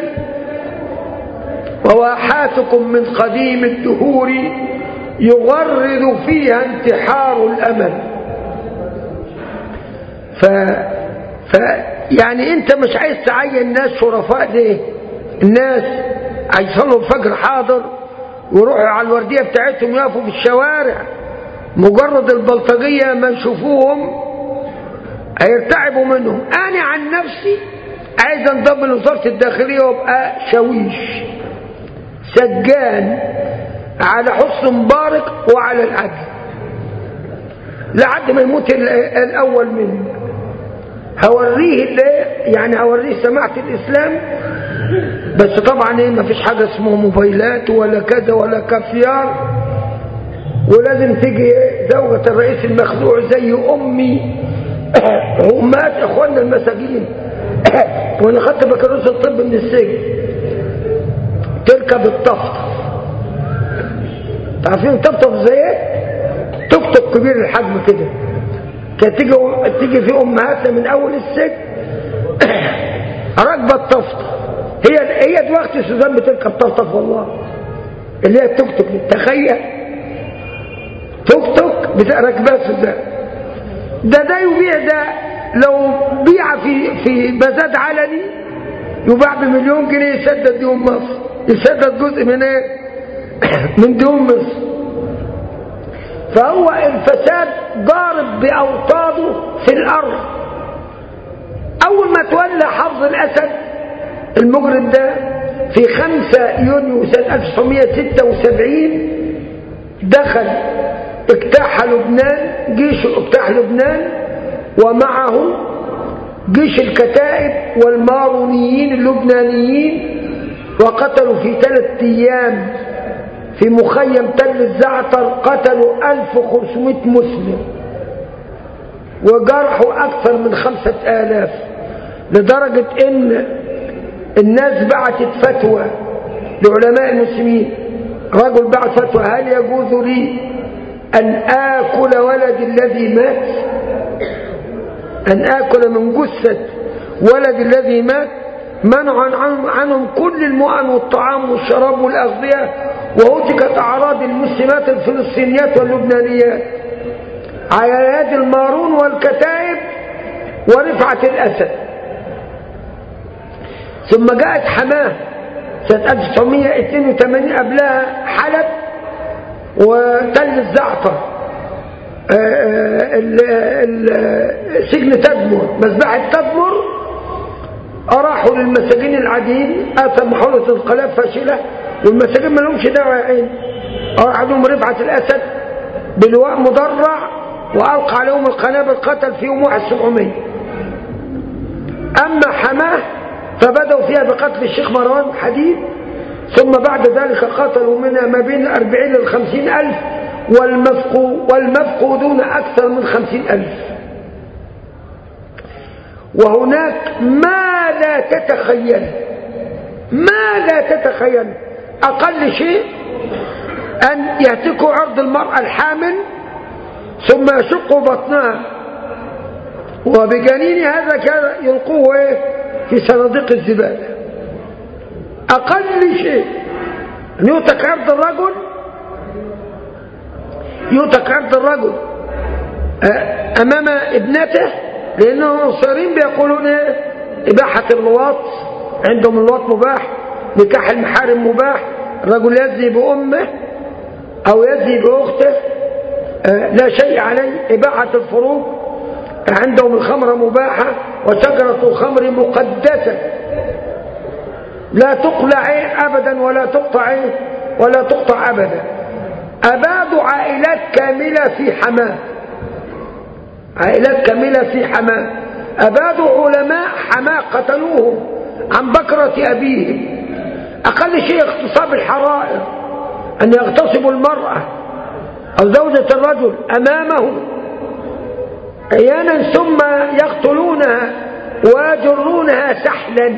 B: وواحاتكم من قديم الدهور يغرد فيها انتحار الأمل ف... ف يعني انت مش عايز تعين ناس شرفاء ليه الناس هيصلوا الفجر حاضر ويروحوا على الوردية بتاعتهم يقفوا في الشوارع مجرد البلطجية ما يشوفوهم هيرتعبوا منهم انا عن نفسي عايز انضم لوزارة الداخلية وابقى شويش سجان على حسن مبارك وعلى العدل لحد ما يموت الاول منه هوريه اللي يعني هوريه سماعة الاسلام بس طبعا ايه مفيش حاجة اسمه موبايلات ولا كذا ولا كافيار ولازم تيجي زوجة الرئيس المخلوع زي امي امهات اخواننا المساجين وانا خدت بكالوريوس الطب من السجن تركب الطفطف عارفين طفطف زي ايه توك توك كبير الحجم كده كانت تيجي تيجي في امهاتنا من اول السجن راكبه الطفطف هي هي دلوقتي السودان بتركب طفطف والله اللي هي التوك توك تخيل توك توك بتاع راكبها السودان ده ده يبيع ده لو بيع في في مزاد علني يباع بمليون جنيه يسدد ديون مصر يسدد جزء من ايه من ديون مصر فهو الفساد ضارب بأوطاده في الأرض أول ما تولى حفظ الأسد المجرم ده في 5 يونيو سنة 1976 دخل اجتاح لبنان جيشه اجتاح لبنان ومعه جيش الكتائب والمارونيين اللبنانيين وقتلوا في ثلاث ايام في مخيم تل الزعتر قتلوا 1500 مسلم وجرحوا أكثر من خمسة آلاف لدرجة إن الناس بعتت فتوى لعلماء المسلمين رجل بعت فتوى هل يجوز لي أن آكل ولد الذي مات أن آكل من جثة ولد الذي مات منعا عنهم كل المؤن والطعام والشراب والأغذية وهتكت أعراض المسلمات الفلسطينيات واللبنانيات على يد المارون والكتائب ورفعة الأسد ثم جاءت حماه سنة 1982 قبلها حلب وتل الزعتر سجن تدمر مذبحة تدمر أراحوا للمساجين العاديين أتى محاولة انقلاب فاشلة والمساجين ما لهمش دعوة يا عين أرعدهم رفعة الأسد بلواء مدرع وألقى عليهم القنابل قتل فيهم واحد سبعمية أما حماه فبدأوا فيها بقتل الشيخ مروان حديد ثم بعد ذلك قتلوا منها ما بين الأربعين للخمسين ألف والمفقو والمفقودون أكثر من خمسين ألف وهناك ما لا تتخيل ما لا تتخيل أقل شيء أن يهتكوا عرض المرأة الحامل ثم يشقوا بطنها وبجنين هذا كان يلقوه إيه؟ في صناديق الزبالة أقل شيء أن يؤتك عرض الرجل يؤتك عرض الرجل أمام ابنته لأنهم الصغيرين بيقولون إيه؟ إباحة اللواط عندهم اللواط مباح نكاح المحارم مباح الرجل يزني بأمه أو يزني بأخته لا شيء عليه إباحة الفروج عندهم الخمر مباحة وشجرة الخمر مقدسة لا تقلع أبدا ولا تقطع ولا تقطع أبدا أبادوا عائلات كاملة في حماه عائلات كاملة في حماه أبادوا علماء حماه قتلوهم عن بكرة أبيهم أقل شيء اغتصاب الحرائر أن يغتصبوا المرأة أو زوجة الرجل أمامه أحيانا ثم يقتلونها ويجرونها سحلا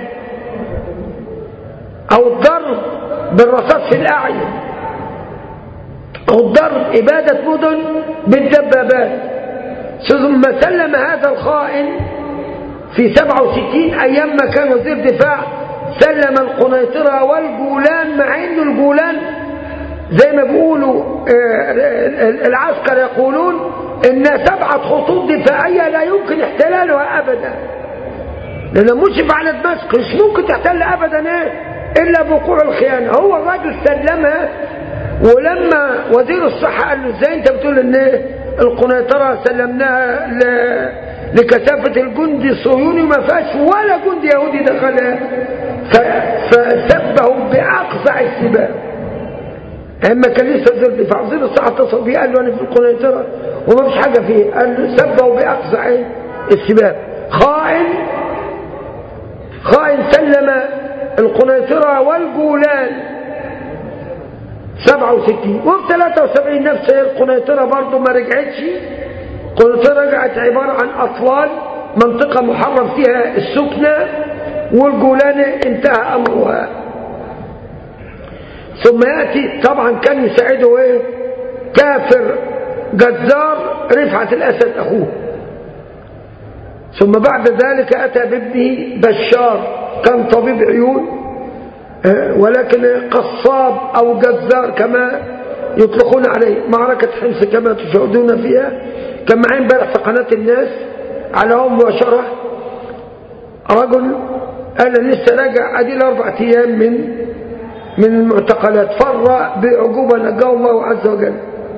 B: أو الضرب بالرصاص في الأعين أو الضرب إبادة مدن بالدبابات ثم سلم هذا الخائن في 67 أيام ما كان وزير دفاع سلم القنيطرة والجولان مع أن الجولان زي ما بيقولوا العسكر يقولون ان سبعة خطوط دفاعية لا يمكن احتلالها ابدا لان مشرف على دمشق مش ممكن تحتل ابدا ايه الا بوقوع الخيانة هو الراجل سلمها ولما وزير الصحة قال له ازاي انت بتقول ان القنيطرة سلمناها ل... لكثافة الجندي الصهيوني ما فيهاش ولا جندي يهودي دخلها ف... فسبهم بأقصى السباب اما كان لسه وزير الدفاع وزير الصحة اتصل بيه قال له انا في القنيطرة وما فيش حاجة فيه قال له سبه بأقصى السباب خائن خائن سلم القنيطرة والجولان 67 وفي 73 نفس القنيطرة برضه ما رجعتش القنيطرة رجعت عبارة عن أطلال منطقة محرم فيها السكنة والجولان انتهى أمرها ثم يأتي طبعا كان يساعده ايه كافر جزار رفعة الأسد أخوه ثم بعد ذلك أتى بابنه بشار كان طبيب عيون آه، ولكن قصاب أو جزار كما يطلقون عليه معركة حمص كما تشاهدون فيها كان معين امبارح في قناة الناس على هم مباشرة رجل قال لسه راجع أدي أربع أيام من من المعتقلات فر بعجوبة نجاه الله عز وجل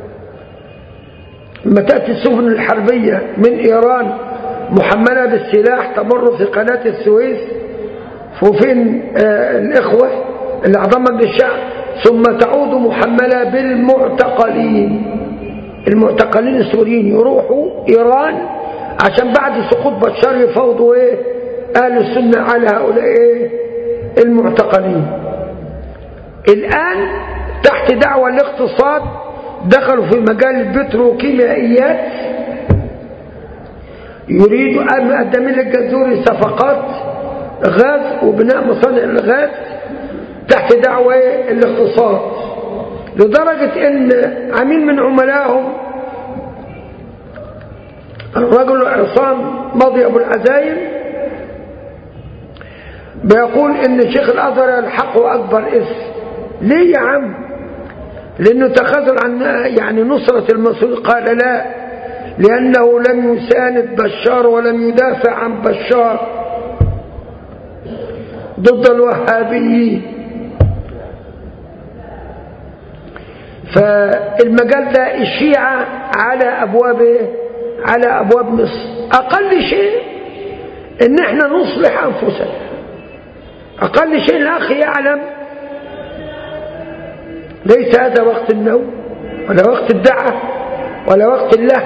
B: لما تأتي السفن الحربية من إيران محملة بالسلاح تمر في قناة السويس وفين آه الإخوة الأعظم بالشعب ثم تعود محملة بالمعتقلين المعتقلين السوريين يروحوا إيران عشان بعد سقوط بشار يفوضوا إيه أهل السنة على هؤلاء إيه المعتقلين الآن تحت دعوة الاقتصاد دخلوا في مجال البتروكيميائيات يريد أن يقدم للجزوري صفقات غاز وبناء مصانع الغاز تحت دعوة الاقتصاد لدرجة ان عميل من عملائهم الرجل عصام ماضي ابو العزايم بيقول ان شيخ الازهر يلحقه اكبر اسم ليه يا عم لانه تخاذل عن يعني نصرة المسؤول قال لا لانه لم يساند بشار ولم يدافع عن بشار ضد الوهابيين فالمجال ده الشيعة على أبواب على أبواب مصر أقل شيء إن احنا نصلح أنفسنا أقل شيء الأخ يعلم ليس هذا وقت النوم ولا وقت الدعاء ولا وقت الله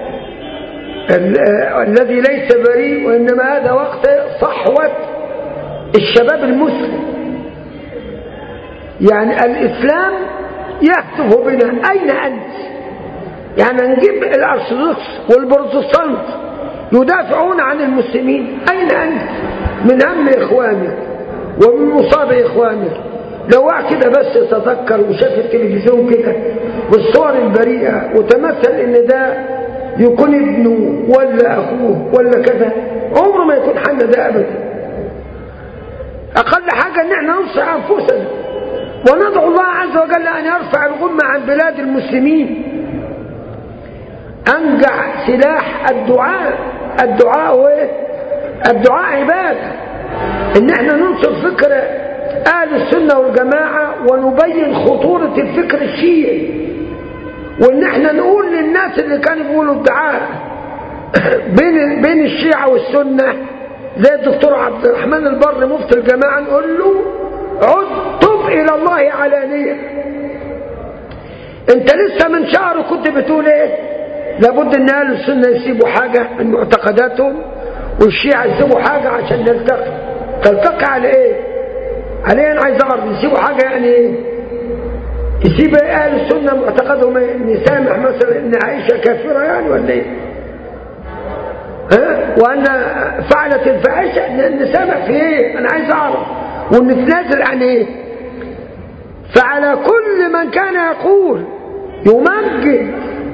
B: الذي ليس بريء وإنما هذا وقت صحوة الشباب المسلم يعني الإسلام يهتف بنا أين أنت يعني نجيب الأرثوذكس والبروتستانت يدافعون عن المسلمين أين أنت من هم إخوانك ومن مصاب إخوانك لو واحد كده بس يتذكر وشاف التلفزيون كده والصور البريئة وتمثل ان ده يكون ابنه ولا اخوه ولا كذا عمره ما يكون حنا ده ابدا اقل حاجة ان احنا ننصح انفسنا وندعو الله عز وجل ان يرفع الغمة عن بلاد المسلمين انجع سلاح الدعاء الدعاء هو ايه الدعاء عبادة ان احنا ننصر فكر اهل السنة والجماعة ونبين خطورة الفكر الشيعي وان احنا نقول للناس اللي كانوا بيقولوا الدعاء بين بين الشيعة والسنة زي الدكتور عبد الرحمن البر مفتي الجماعة نقول له عد تب الى الله علانية انت لسه من شهر كنت بتقول ايه لابد ان اهل السنة يسيبوا حاجة من معتقداتهم والشيعة يسيبوا حاجة عشان نلتقي تلتقي على ايه عليه انا عايز اعرف يسيبوا حاجة يعني ايه يسيب اهل السنة معتقدهم ان يسامح مثلا ان عائشة كافرة يعني ولا ايه ها وان فعلت الفاحشة نسامح في ايه انا عايز اعرف ونتنازل عن ايه فعلى كل من كان يقول يمجد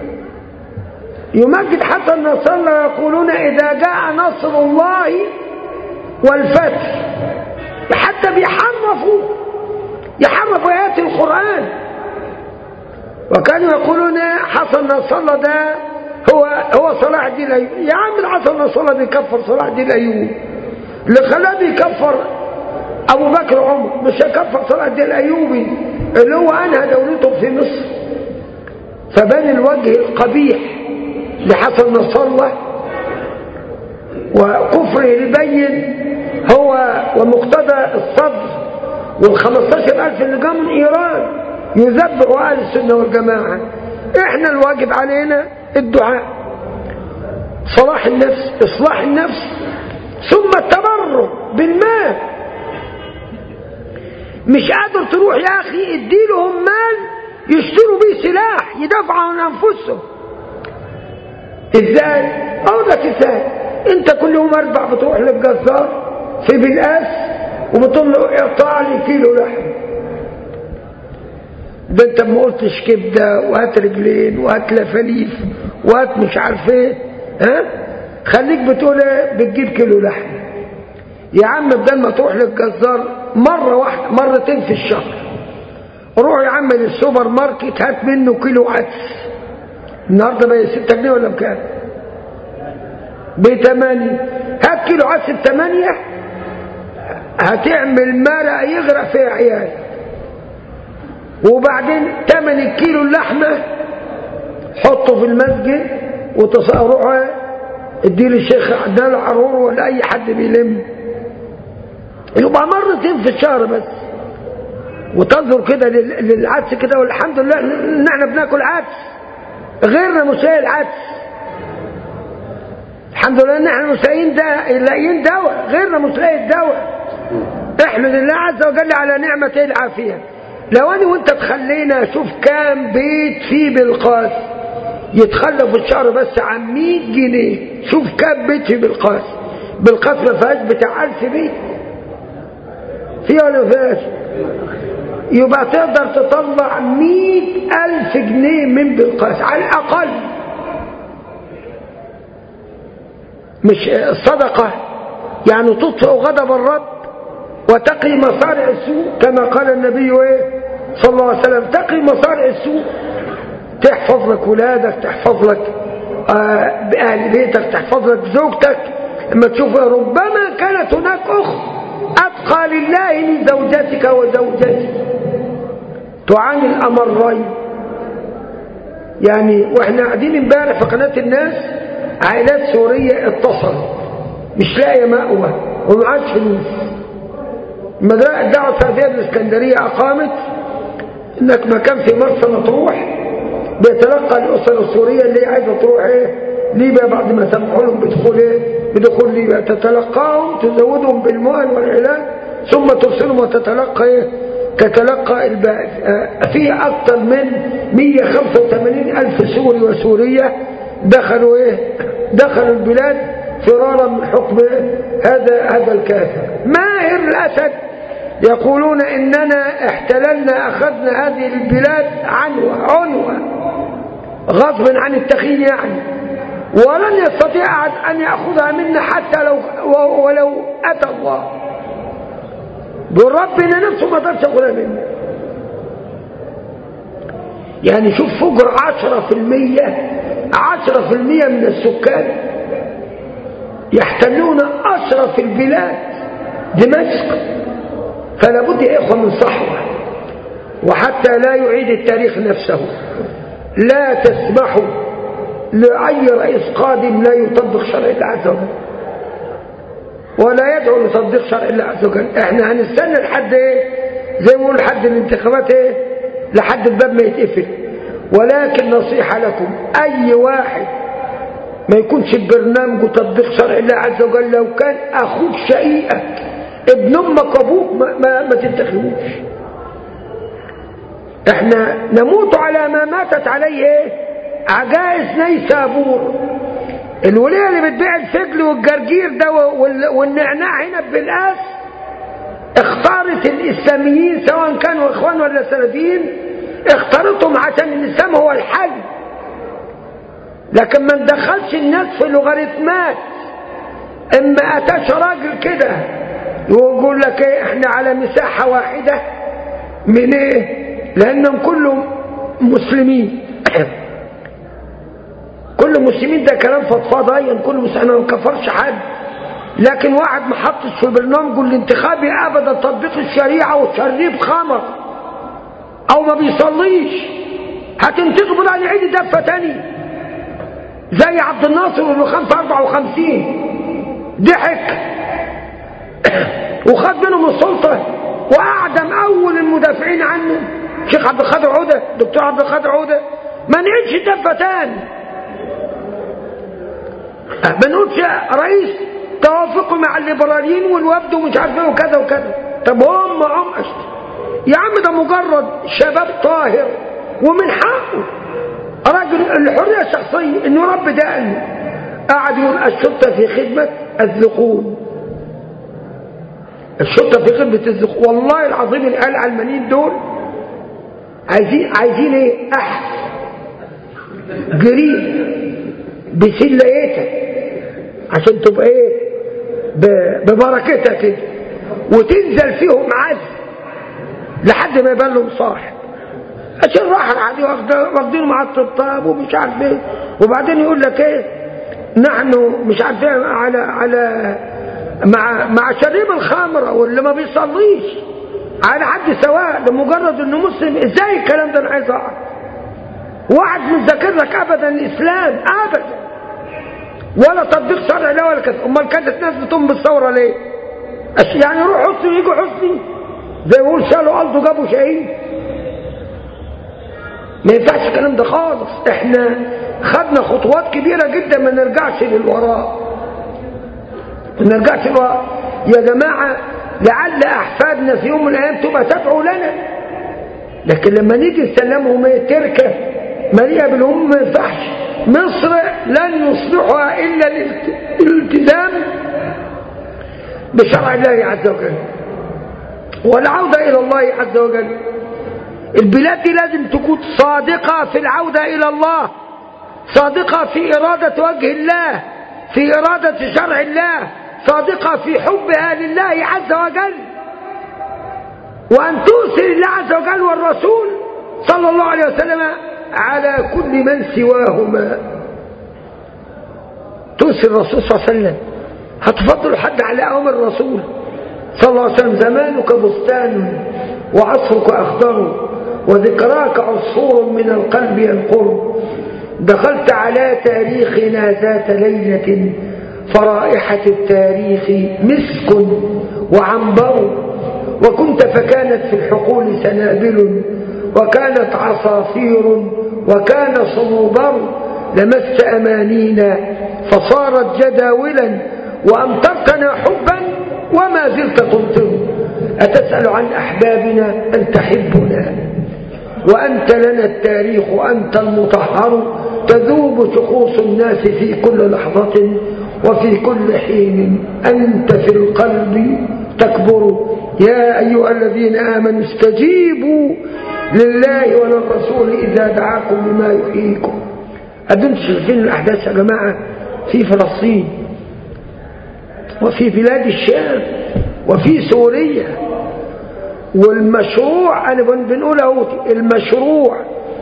B: يمجد حتى النصارى يقولون اذا جاء نصر الله والفتح حتى بيحرفوا يحرفوا آيات القرآن وكانوا يقولون حسن نصر الله ده هو هو صلاح الدين الايوبي يا عم حسن نصر الله بيكفر صلاح الدين الايوبي اللي خلاه بيكفر ابو بكر وعمر مش هيكفر صلاح الدين الايوبي اللي هو انهى دولته في مصر فبان الوجه القبيح لحسن نصر الله وكفره البين هو ومقتضى الصدر والخمستاشر ألف اللي جاء من إيران يذبحوا أهل السنة والجماعة إحنا الواجب علينا الدعاء صلاح النفس إصلاح النفس ثم التبرع بالمال مش قادر تروح يا أخي اديلهم مال يشتروا بيه سلاح يدافعوا عن أنفسهم إزاي؟ أقول لك إزاي؟ أنت كل يوم أربع بتروح للجزار في بالقاس وبتقول له اقطع لي كيلو لحم ده انت ما قلتش كبده وهات رجلين وهات لفاليف وهات مش عارف ايه ها خليك بتقول ايه بتجيب كيلو لحم يا عم بدل ما تروح للجزار مرة واحدة مرتين في الشهر روح يا عم للسوبر ماركت هات منه كيلو عدس النهارده بقى 6 جنيه ولا بكام؟ بثمانية هات كيلو عدس بثمانية هتعمل مرق يغرق فيها عيال وبعدين تمن الكيلو اللحمة حطه في المسجد وتصاروها اديه للشيخ عدنان العرور ولا اي حد بيلم يبقى مرتين في الشهر بس وتنظر كده للعدس كده والحمد لله ان احنا بناكل عدس غيرنا مش لاقي العدس الحمد لله ان احنا مش لاقيين ده لاقيين دواء غيرنا مش لاقي الدواء احمد الله عز وجل على نعمة العافية لو انا وانت تخلينا شوف كام بيت فيه بالقاس يتخلى في الشهر بس عن 100 جنيه شوف كام بيت فيه بالقاس بالقاس ما فيهاش بتاع 1000 بيت فيه ولا ما فيهاش يبقى تقدر تطلع 100000 جنيه من بالقاس على الاقل مش الصدقه يعني تطفئ غضب الرب وتقي مصارع السوء كما قال النبي ايه صلى الله عليه وسلم تقي مصارع السوء تحفظ لك ولادك تحفظ لك آه بأهل بيتك تحفظ لك زوجتك لما تشوف ربما كانت هناك أخت أتقى لله من زوجتك وزوجتك تعاني الأمرين يعني واحنا قاعدين امبارح في قناة الناس عائلات سورية اتصلت مش لاقيه مأوى ومعاش فلوس الدعوة السعودية الإسكندرية أقامت إنك مكان في مرسى مطروح بيتلقى الأسر السورية اللي عايزة تروح إيه ليبيا بعد ما سمحوا لهم بدخول إيه بدخول ليبيا تتلقاهم تزودهم بالمؤن والعلاج ثم ترسلهم وتتلقى إيه تتلقى الباقي في أكثر من 185 ألف سوري وسورية دخلوا إيه دخلوا البلاد فرارا من حكم هذا هذا الكافر ماهر الأسد يقولون إننا احتللنا أخذنا هذه البلاد عنوة عنوة غصبا عن التخيل يعني ولن يستطيع أحد أن يأخذها منا حتى لو ولو أتى الله بربنا نفسه ما قدرش يأخذها منا يعني شوف فجر عشرة في المية عشرة في المية من السكان يحتلون أشرف البلاد دمشق فلا بد يا إخوة من صحوة وحتى لا يعيد التاريخ نفسه لا تسمحوا لأي رئيس قادم لا يطبق شرع الله عز وجل ولا يدعو لتطبيق شرع الله عز وجل احنا هنستنى لحد ايه زي ما بيقولوا لحد الانتخابات ايه لحد الباب ما يتقفل ولكن نصيحة لكم اي واحد ما يكونش برنامجه تطبيق شرع الله عز وجل لو كان اخوك شقيقك ابن امك وابوك ما, ما, ما تنتخبوش احنا نموت على ما ماتت عليه ايه عجائز نيسابور الوليه اللي بتبيع الفجل والجرجير ده والنعناع هنا بالقاس اختارت الاسلاميين سواء كانوا اخوان ولا سلفيين اختارتهم عشان الاسلام هو الحل لكن ما ندخلش الناس في لوغاريتمات اما اتاش راجل كده ويقول لك ايه احنا على مساحة واحدة من ايه لانهم كلهم مسلمين كل مسلمين ده كلام فضفاضيا كل مسلمين ما كفرش حد لكن واحد ما حطش في برنامجه الانتخابي ابدا تطبيق الشريعه وشريب خمر او ما بيصليش هتنتخبوا ده يعيد دفه تاني زي عبد الناصر اللي كان في 54 ضحك وخد منهم السلطه واعدم اول المدافعين عنه شيخ عبد القادر عوده دكتور عبد القادر عوده ما نعيدش دفه تاني ما نقولش رئيس توافقوا مع الليبراليين والوفد ومش عارف ايه وكذا وكذا طب هم هم يا عم ده مجرد شباب طاهر ومن حقه راجل الحريه الشخصيه انه رب ده قال قاعد يقول الشرطه في خدمه الذقون الشرطه في خدمه الذقون والله العظيم الآل العلمانيين دول عايزين عايزين ايه احد جريء بسليتك عشان تبقى ايه ب- ببركتها كده وتنزل فيهم عز لحد ما يبان لهم صاحب عشان راح العادي واخد- واخدينه مع الطبطاب ومش عارف ايه وبعدين يقول لك ايه نحن مش عارف ايه على على مع مع شريب الخمره واللي ما بيصليش على حد سواء لمجرد انه مسلم ازاي الكلام ده انا عايز اعرف واحد مش ذاكر لك ابدا الاسلام ابدا ولا تطبيق شرع لا ولا كذا امال كانت ناس بتقوم بالثوره ليه أش- يعني يروح حسني ويجوا حسني زي ما يقول شالوا ارضه جابوا شهيد ما ينفعش الكلام ده خالص احنا خدنا خطوات كبيره جدا ما نرجعش للوراء ما نرجعش للوراء يا جماعه لعل احفادنا في يوم من الايام تبقى تدعو لنا لكن لما نيجي نسلمهم ايه تركه مليئه بالهم ما ينفعش مصر لن يصلحها الا الالت- الالتزام بشرع الله عز وجل والعوده الى الله عز وجل البلاد دي لازم تكون صادقه في العوده الى الله صادقه في اراده وجه الله في اراده شرع الله صادقه في حبها لله عز وجل وأن تؤثر الله عز وجل والرسول صلى الله عليه وسلم على كل من سواهما تؤثر الرسول صلى الله عليه وسلم هتفضل حد على أمر الرسول صلى الله عليه وسلم زمانك بستان وعصرك أخضر وذكراك عصفور من القلب ينقر دخلت على تاريخنا ذات ليلة فرائحة التاريخ مسك وعنبر وكنت فكانت في الحقول سنابل وكانت عصافير وكان صنوبر لمست أمانينا فصارت جداولا وأمطرتنا حبا وما زلت تمطر أتسأل عن أحبابنا أن تحبنا وأنت لنا التاريخ أنت المطهر تذوب شخوص الناس في كل لحظة وفي كل حين أنت في القلب تكبر يا أيها الذين آمنوا استجيبوا لله وللرسول إذا دعاكم لما يحييكم أنتم شايفين الأحداث يا جماعة في فلسطين وفي بلاد الشام وفي سوريا والمشروع أنا بنقول اهو المشروع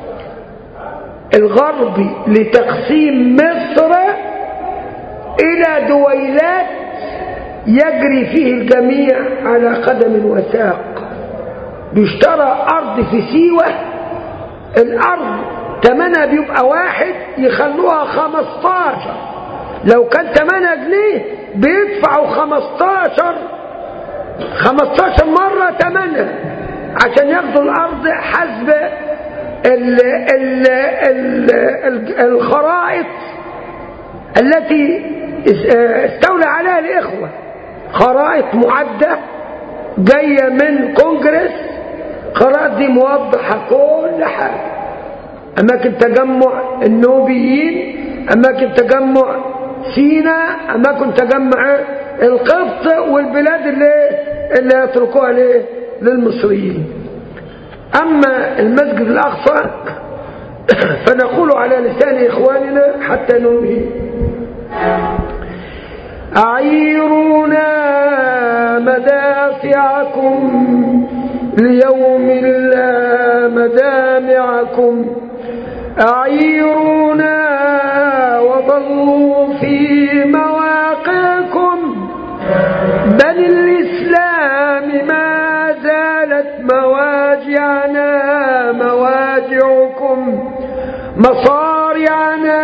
B: الغربي لتقسيم مصر إلى دويلات يجري فيه الجميع على قدم وساق بيشترى أرض في سيوة الأرض تمنها بيبقى واحد يخلوها خمستاشر لو كان تمنها جنيه بيدفعوا خمستاشر خمستاشر مرة تمنها عشان ياخدوا الأرض حسب ال ال ال ال الخرائط التي استولى عليها الإخوة خرائط معدة جاية من كونجرس خرائط دي موضحة كل حاجة أماكن تجمع النوبيين أماكن تجمع سينا أماكن تجمع القبط والبلاد اللي, اللي يتركوها ليه للمصريين أما المسجد الأقصى فنقول على لسان إخواننا حتى ننهي أعيرونا مدافعكم ليوم لا مدامعكم أعيرونا وضلوا في مواقعكم بل الإسلام ما زالت مواجعنا مواجعكم مصارعنا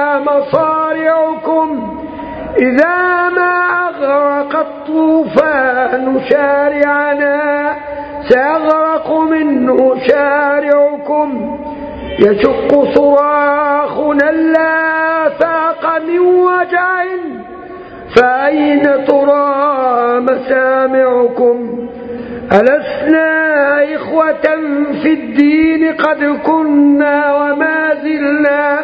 B: مصارعكم إذا ما أغرق الطوفان شارعنا سيغرق منه شارعكم يشق صراخنا اللافاق من وجع فأين ترى مسامعكم ألسنا إخوة في الدين قد كنا وما زلنا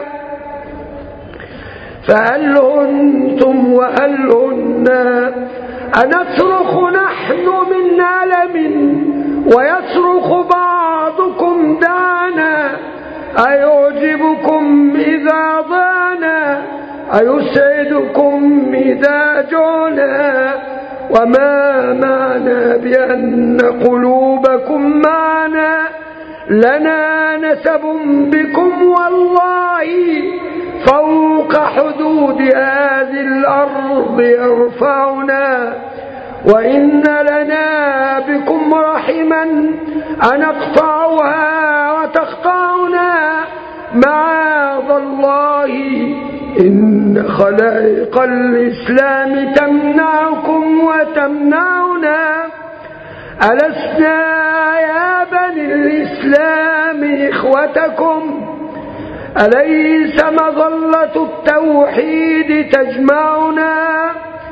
B: فهل هنتم وهل هنا أنصرخ نحن من ألم ويصرخ بعضكم دعنا أيعجبكم إذا ضانا أيسعدكم مزاجنا وما معنى بأن قلوبكم معنا لنا نسب بكم والله فوق حدود هذه الأرض يرفعنا وإن لنا بكم رحما أنقطعها وتقطعنا معاذ الله إن خلائق الإسلام تمنعكم وتمنعنا ألسنا يا بني الإسلام إخوتكم أليس مظلة التوحيد تجمعنا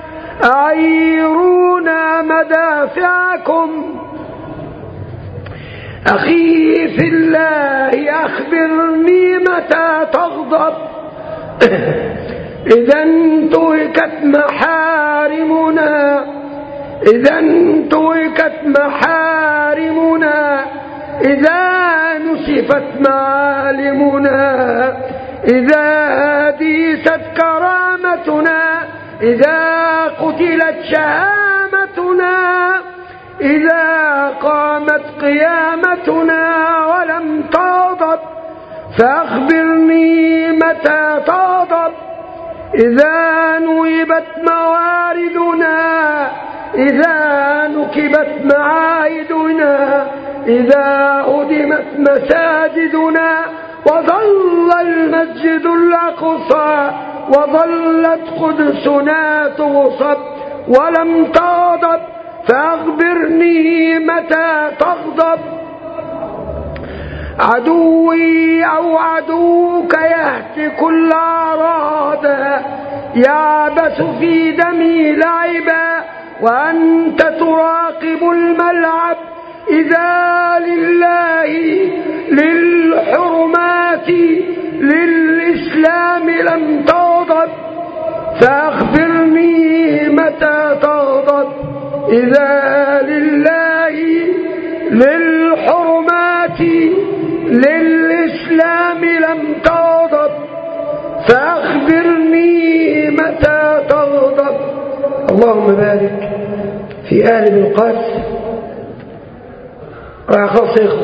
B: أعيرونا مدافعكم أخي في الله أخبرني متى تغضب إذا انتهكت محارمنا إذا انتهكت محارمنا إذا نسفت معالمنا إذا ديست كرامتنا إذا قتلت شهامتنا إذا قامت قيامتنا ولم تغضب فأخبرني متى تغضب إذا نوبت مواردنا إذا نكبت معايدنا إذا هدمت مساجدنا وظل المسجد الأقصى وظلت قدسنا تغصب ولم تغضب فأخبرني متى تغضب عدوي أو عدوك يهتك الأعراض يعبس في دمي لعبا وأنت تراقب الملعب إذا لله للحرمات للإسلام لم تغضب فأخبرني متى تغضب إذا لله للحرمات للإسلام لم تغضب فأخبرني متى تغضب اللهم بارك في آل بالقاس وأخص إخوة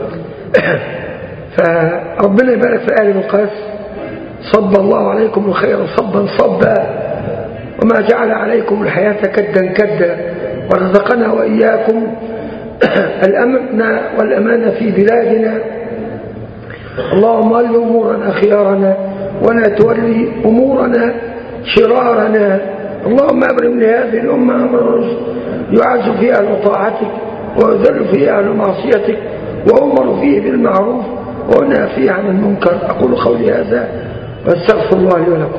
B: فربنا يبارك في آل بالقاس صب الله عليكم الخير صبا صبا وما جعل عليكم الحياة كدا كدا ورزقنا وإياكم الأمن والأمان في بلادنا اللهم ول أمورنا خيارنا ولا تولي أمورنا شرارنا اللهم أبرم لهذه الأمة أمر يعز فيه أهل طاعتك ويذل فيه أهل معصيتك وأمر فيه بالمعروف وأنهى فيه عن المنكر أقول قولي هذا واستغفر الله لي ولكم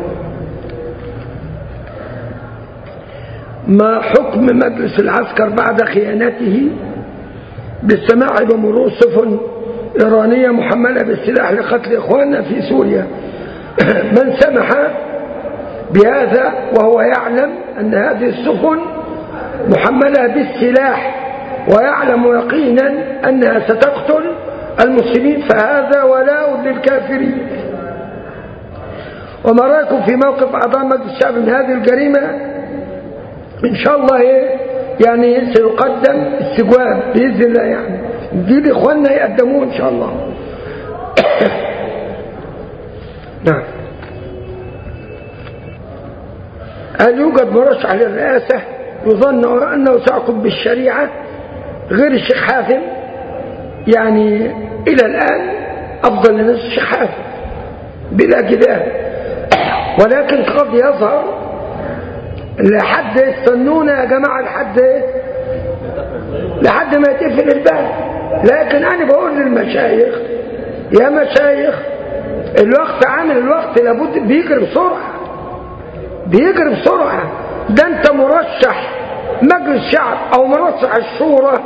B: ما حكم مجلس العسكر بعد خيانته بالسماع بمرور سفن إيرانية محملة بالسلاح لقتل إخواننا في سوريا من سمح بهذا وهو يعلم أن هذه السفن محملة بالسلاح ويعلم يقينا أنها ستقتل المسلمين فهذا ولاء للكافرين وما رأيكم في موقف أعضاء مجلس الشعب من هذه الجريمة إن شاء الله إيه يعني سيقدم استجواب بإذن الله يعني دي لإخواننا يقدموه إن شاء الله نعم هل يوجد مرشح للرئاسة يظن أنه سيحكم بالشريعة غير الشيخ حاتم يعني إلى الآن أفضل الناس الشيخ حاتم بلا جدال ولكن قد يظهر لحد يستنونا يا جماعة لحد لحد ما يتقفل الباب لكن أنا بقول للمشايخ يا مشايخ الوقت عامل الوقت لابد بيجري بسرعة بيجري بسرعة ده انت مرشح مجلس شعب او مرشح الشورى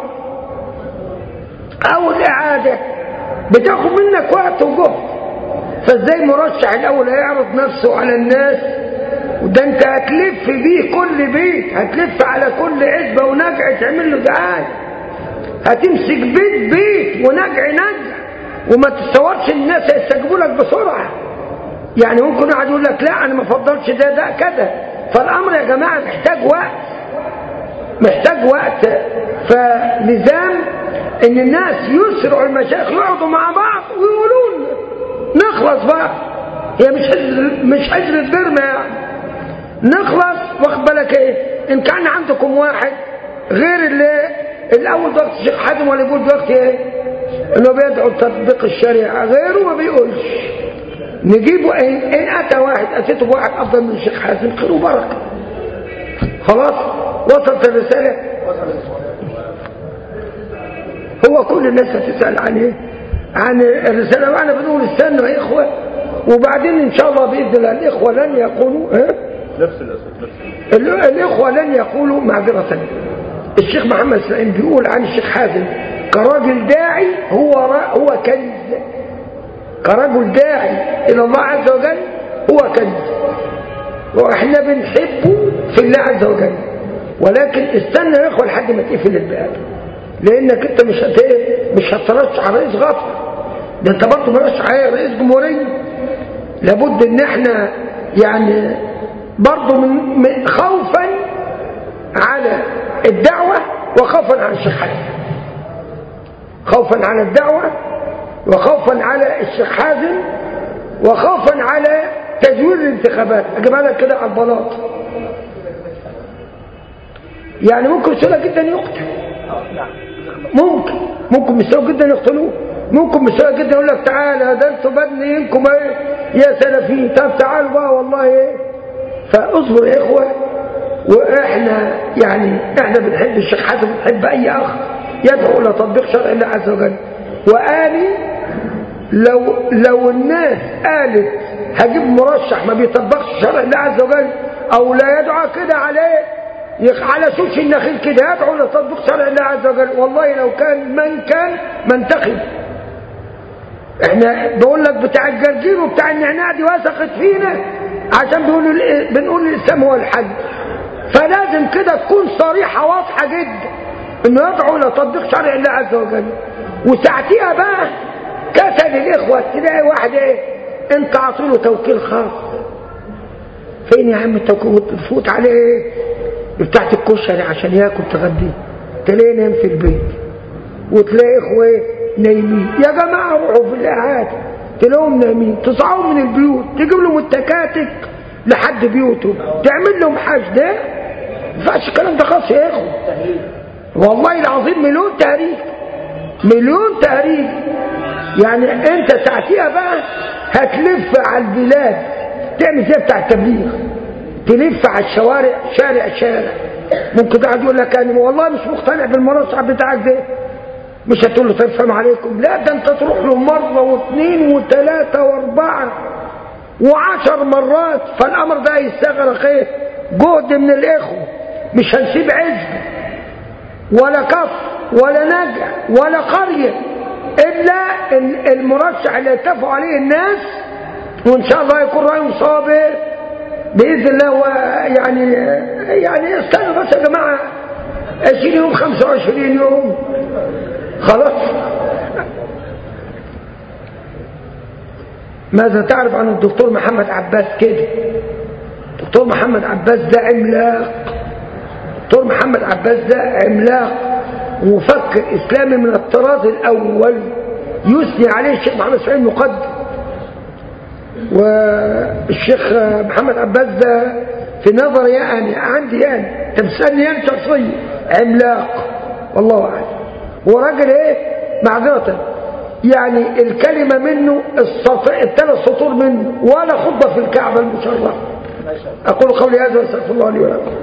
B: او الاعادة بتاخد منك وقت وجهد فازاي مرشح الاول هيعرض نفسه على الناس وده انت هتلف بيه كل بيت هتلف على كل عزبة ونجع تعمل له دعاية هتمسك بيت بيت ونجع نجع وما تتصورش الناس هيستجيبوا لك بسرعة يعني ممكن واحد يقول لك لا انا ما افضلش ده ده كذا فالامر يا جماعه محتاج وقت محتاج وقت فلزام ان الناس يسرعوا المشايخ يقعدوا مع بعض ويقولوا لنا نخلص بقى هي مش حجر مش حجر البرمة يعني نخلص واخد بالك ايه ان كان عندكم واحد غير اللي الاول ضغط الشيخ حاتم ولا يقول دلوقتي ايه انه بيدعو تطبيق الشريعه غيره ما بيقولش نجيبه ان, إن اتى واحد اتيته بواحد افضل من الشيخ حازم خير وبركه خلاص وصلت الرساله هو كل الناس هتسال عن ايه عن الرساله وانا بنقول استنوا يا اخوه وبعدين ان شاء الله باذن الله الاخوه لن يقولوا ها
D: نفس الاسد نفس
B: ال- الاخوه لن يقولوا معذره الشيخ محمد اسماعيل بيقول عن الشيخ حازم كراجل داعي هو را هو كنز كرجل داعي الى الله عز وجل هو كنز واحنا بنحبه في الله عز وجل ولكن استنى يا اخوه لحد ما تقفل الباب لانك انت مش هت مش هترشح على رئيس غفر ده انت برضه مرشح على رئيس جمهوريه لابد ان احنا يعني برضه من من- خوفا على الدعوه وخوفا على الشيخ حازم خوفا على الدعوه وخوفا على الشيخ حازم وخوفا على تزوير الانتخابات اجيبها لك كده على البلاط يعني ممكن بسهوله جدا يقتل ممكن ممكن بسهوله جدا يقتلوه ممكن بسهوله جدا يقول لك تعالى ده انتوا بدنيينكم ايه يا سلفيين طب تعالوا بقى والله ايه فاصبر يا اخوه واحنا يعني احنا بنحب الشيخ حازم بنحب اي اخ يدعو الى تطبيق شرع الله عز وجل وقالي لو لو الناس قالت هجيب مرشح ما بيطبقش شرع الله عز وجل او لا يدعو كده عليه يخ- على سوش النخيل كده يدعو لتطبيق شرع الله عز وجل والله لو كان من كان منتخب احنا بقول لك بتاع الجرجير وبتاع النعناع دي وثقت فينا عشان بيقولوا ال- بنقول الاسلام هو الحل فلازم كده تكون صريحه واضحه جدا انه يدعو الى تطبيق شرع الله عز وجل وساعتها بقى كسل الاخوه تلاقي واحد ايه انت عاطيله توكيل خاص فين يا عم التوكيل تفوت عليه ايه بتاعت الكشري عشان ياكل تغديه تلاقيه نايم في البيت وتلاقي اخوه ايه نايمين يا جماعه روحوا في الاعاده تلاقيهم نايمين تصعوا من البيوت تجيب لهم التكاتك لحد بيوتهم تعمل لهم حاج ده ما ينفعش الكلام ده خاص يا اخوه والله العظيم مليون تهريج مليون تهريج يعني انت ساعتها بقى هتلف على البلاد تعمل زي بتاع التبليغ تلف على الشوارع شارع شارع ممكن قاعد يقول لك انا والله مش مقتنع بالمرشح بتاعك ده مش هتقول له طيب سلام عليكم لا ده انت تروح له مره واثنين وثلاثه واربعه وعشر مرات فالامر ده يستغرق ايه جهد من الاخوه مش هنسيب عزب ولا كف ولا نجع ولا قرية إلا ال- المرشح اللي اتفقوا عليه الناس وإن شاء الله يكون رأيهم صابر بإذن الله و يعني يعني استنوا بس يا جماعة 20 يوم 25 يوم خلاص ماذا تعرف عن الدكتور محمد عباس كده دكتور محمد عباس ده عملاق دكتور محمد عباس ده عملاق ومفكر اسلامي من الطراز الاول يثني عليه الشيخ محمد سعيد مقدم والشيخ محمد عباس ده في نظري يعني عندي يعني انت بتسالني انا شخصيا عملاق والله اعلم هو راجل ايه معذره يعني الكلمه منه السطر الثلاث سطور منه ولا خطبه في الكعبه المشرفه اقول قولي هذا واستغفر الله لي ولكم